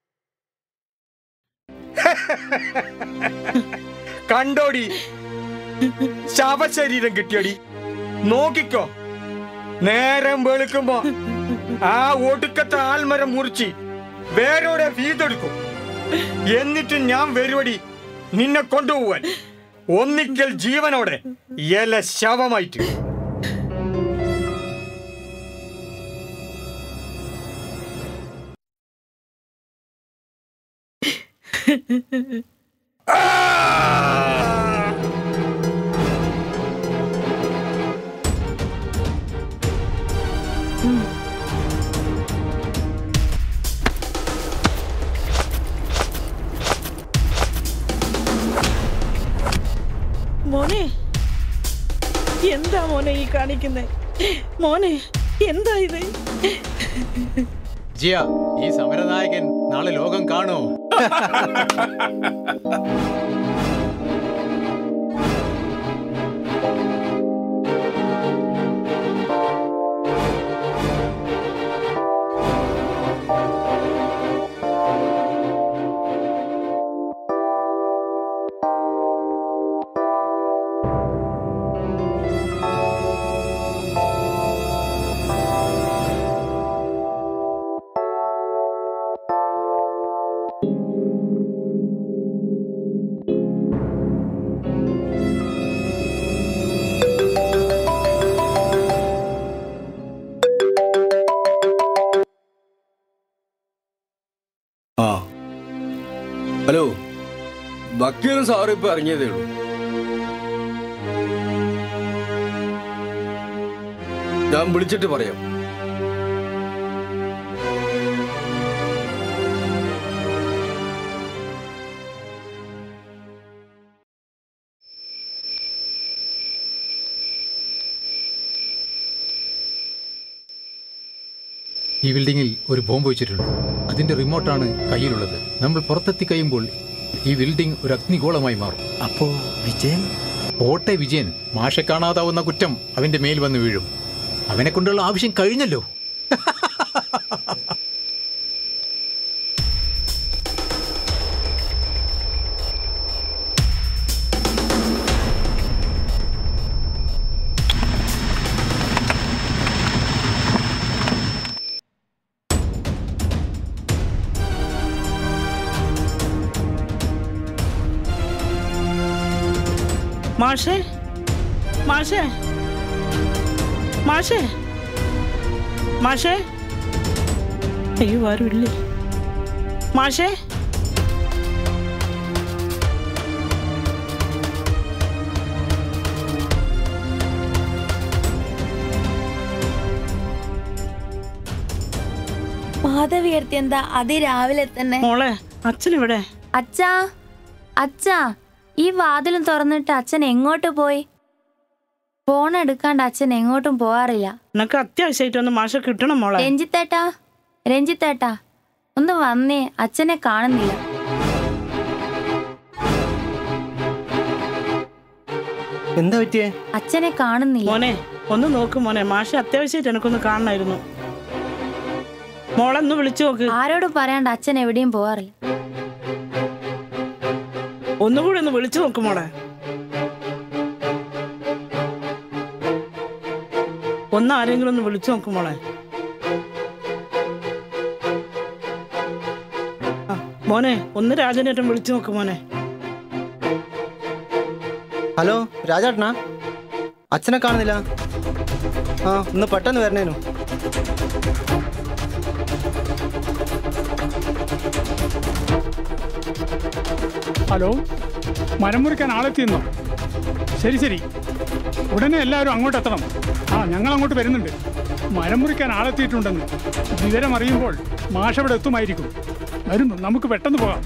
കണ്ടോടി ശവശരീരം കിട്ടിയടി നോക്കിക്കോ നേരം വെളുക്കുമ്പോ ആ ഒടുക്കത്തെ ആൽമരം മുറിച്ച് വേരോടെ വീതെടുക്കും എന്നിട്ട് ഞാൻ വരുവടി നിന്നെ കൊണ്ടുപോവാൻ ഒന്നിക്കൽ ജീവനോടെ എല ശവമായിട്ട് മോനെ എന്താ മോനെ ഈ കാണിക്കുന്നേ മോനെ എന്താ ഇത് ജിയ ഈ സമരനായകൻ നാളെ ലോകം കാണുമോ ആ ഹലോ ബക്കീർ സാറ് ഇപ്പൊ ഇറങ്ങിയതേ ഉള്ളൂ ഞാൻ വിളിച്ചിട്ട് പറയാം ഈ ബിൽഡിങ്ങിൽ ഒരു ബോംബ് വെച്ചിട്ടുണ്ട് അതിന്റെ റിമോട്ടാണ് കയ്യിലുള്ളത് നമ്മൾ പുറത്തെത്തി കഴിയുമ്പോൾ ഈ ബിൽഡിംഗ് ഒരു അഗ്നിഗോളമായി മാറും അപ്പോ വിജയൻ പോട്ടെ വിജയൻ മാഷെ കാണാതാവുന്ന കുറ്റം അവന്റെ മേൽ വന്ന് വീഴും അവനെ കൊണ്ടുള്ള ആവശ്യം കഴിഞ്ഞല്ലോ മാഷേ മാഷേ മാഷേ മാഷേ അയ്യോ ആരുമില്ലേ മാഷേ മാധവി എടുത്തി എന്താ അതിരാവിലെ തന്നെ മോളെ അച്ഛൻ ഇവിടെ അച്ഛാ അച്ഛാ ഈ വാതിലും തുറന്നിട്ട് അച്ഛൻ എങ്ങോട്ട് പോയി ഫോൺ എടുക്കാണ്ട് അച്ഛൻ എങ്ങോട്ടും പോവാറില്ല നിനക്ക് അത്യാവശ്യമായിട്ട് ഒന്ന് മാഷ കിട്ടണം മോളെ രഞ്ജിത്തേട്ടാ രഞ്ജിത്തേട്ടാ ഒന്ന് വന്നേ അച്ഛനെ കാണുന്നില്ല എന്താ പറ്റിയേ അച്ഛനെ കാണുന്നില്ല മോനെ ഒന്ന് നോക്ക് മോനെ മാഷ അത്യാവശ്യമായിട്ട് എനിക്കൊന്ന് കാണണമായിരുന്നു മോളെ ഒന്ന് വിളിച്ചു നോക്ക് ആരോടും പറയാണ്ട് അച്ഛൻ എവിടെയും പോവാറില്ല ഒന്നുകൂടി ഒന്ന് വിളിച്ചു നോക്ക് മോളെ ഒന്ന് ആരെങ്കിലും ഒന്ന് വിളിച്ചു നോക്ക് മോളെ ആ, മോനെ ഒന്ന് രാജനേട്ടൻ വിളിച്ചു നോക്ക് മോനെ ഹലോ രാജാട്ടനാ അച്ഛനെ കാണുന്നില്ല ആ ഒന്ന് പെട്ടെന്ന് വരണേനു ഹലോ മരം മുറിക്കാൻ ആളെത്തിയെന്നോ ശരി ശരി ഉടനെ എല്ലാവരും അങ്ങോട്ട് എത്തണം ആ ഞങ്ങൾ അങ്ങോട്ട് വരുന്നുണ്ട് മരം മുറിക്കാൻ ആളെത്തിയിട്ടുണ്ടെന്ന് വിവരം അറിയുമ്പോൾ മാഷ് അവിടെ എത്തുമായിരിക്കും വരുന്നു നമുക്ക് പെട്ടെന്ന് പോകാം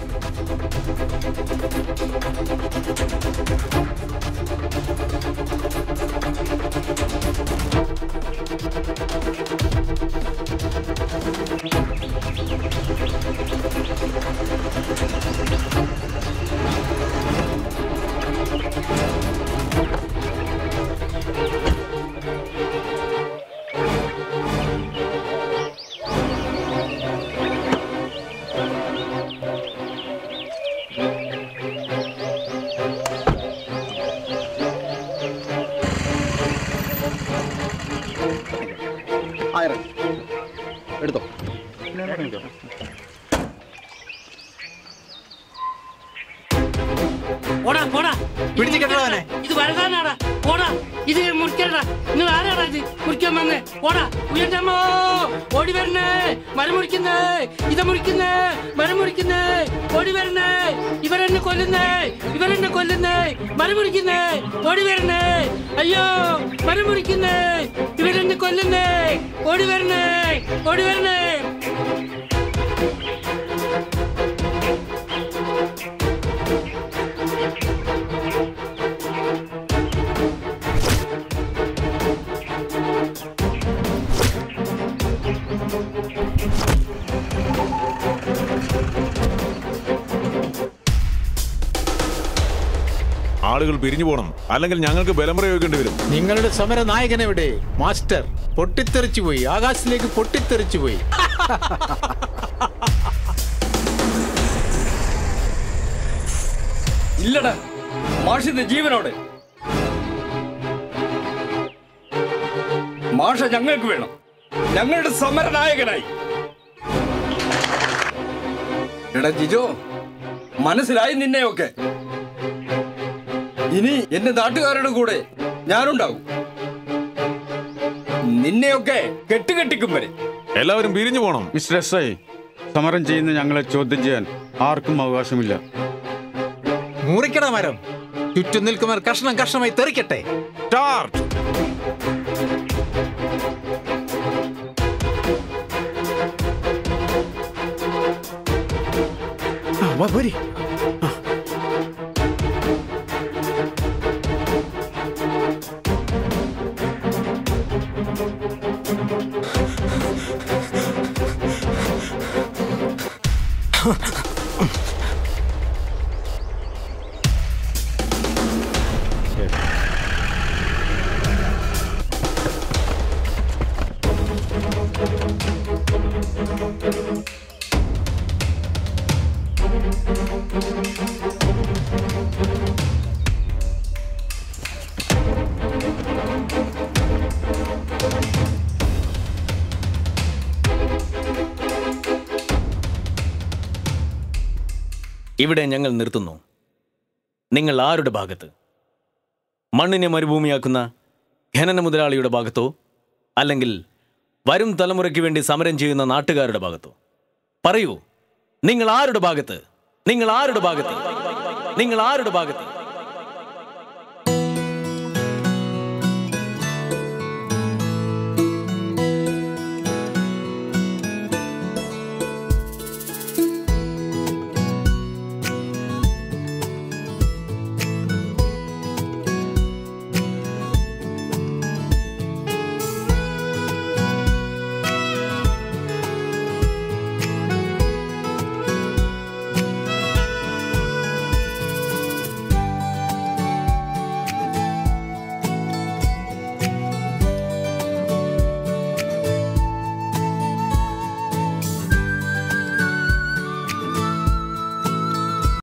ഇറങ്ങ്. എടുത്തോ പോടാ പോടാ പിടിച്ച് കെട്ടടാ അവനെ. ഇത് വലുതാനാടാ പോടാ ഇത് മുറിക്കടാ നിങ്ങൾ ആരാടാ ഇത് മുറിക്കാൻ വന്നേ പോടാ ഉയർന്നമ്മോ ഓടി വരണേ മരം മുറിക്കുന്നേ ഇത് മുറിക്കുന്നേ മരം മുറിക്കുന്നേ ഓടി വരണേ ഇവരെന്നെ കൊല്ലുന്നേ ഇവരെന്നെ കൊല്ലുന്നേ മരം മുറിക്കുന്നേ ഓടി വരണേ അയ്യോ മരം മുറിക്കുന്നേ ഇവരെന്നെ കൊല്ലുന്നേ ഓടി വരണേ ഓടി വരണേ ആളുകൾ പിരിഞ്ഞു പോകണം അല്ലെങ്കിൽ ഞങ്ങൾക്ക് ബലം പ്രയോഗിക്കേണ്ടി വരും നിങ്ങളുടെ സമര നായകൻ എവിടെ മാസ്റ്റർ പൊട്ടിത്തെറിച്ചു പോയി ആകാശത്തിലേക്ക് പൊട്ടിത്തെറിച്ചു പോയി ഇല്ലടാ മാഷിന്റെ ജീവനോടെ മാഷ ഞങ്ങൾക്ക് വേണം ഞങ്ങളുടെ സമരനായകനായി എടാ ജിജോ മനസ്സിലായി നിന്നെയൊക്കെ ഇനി എന്റെ നാട്ടുകാരുടെ കൂടെ ഞാനുണ്ടാകും നിന്നെയൊക്കെ കെട്ടുകെട്ടിക്കും വരെ എല്ലാവരും പിരിഞ്ഞു പോകണം മിസ്റ്റർ എസ് ഐ സമരം ചെയ്യുന്ന ഞങ്ങളെ ചോദ്യം ചെയ്യാൻ ആർക്കും അവകാശമില്ല മുറിക്കട മരം ചുറ്റും നിൽക്കുന്നവർ കഷ്ണം കഷ്ണമായി തെറിക്കട്ടെ സ്റ്റാർട്ട് പോരി ഇവിടെ ഞങ്ങൾ നിർത്തുന്നു നിങ്ങൾ ആരുടെ ഭാഗത്ത് മണ്ണിനെ മരുഭൂമിയാക്കുന്ന ഖനന മുതലാളിയുടെ ഭാഗത്തോ അല്ലെങ്കിൽ വരും തലമുറയ്ക്ക് വേണ്ടി സമരം ചെയ്യുന്ന നാട്ടുകാരുടെ ഭാഗത്തോ പറയൂ നിങ്ങൾ ആരുടെ ഭാഗത്ത് നിങ്ങൾ ആരുടെ ഭാഗത്ത് നിങ്ങൾ ആരുടെ ഭാഗത്ത്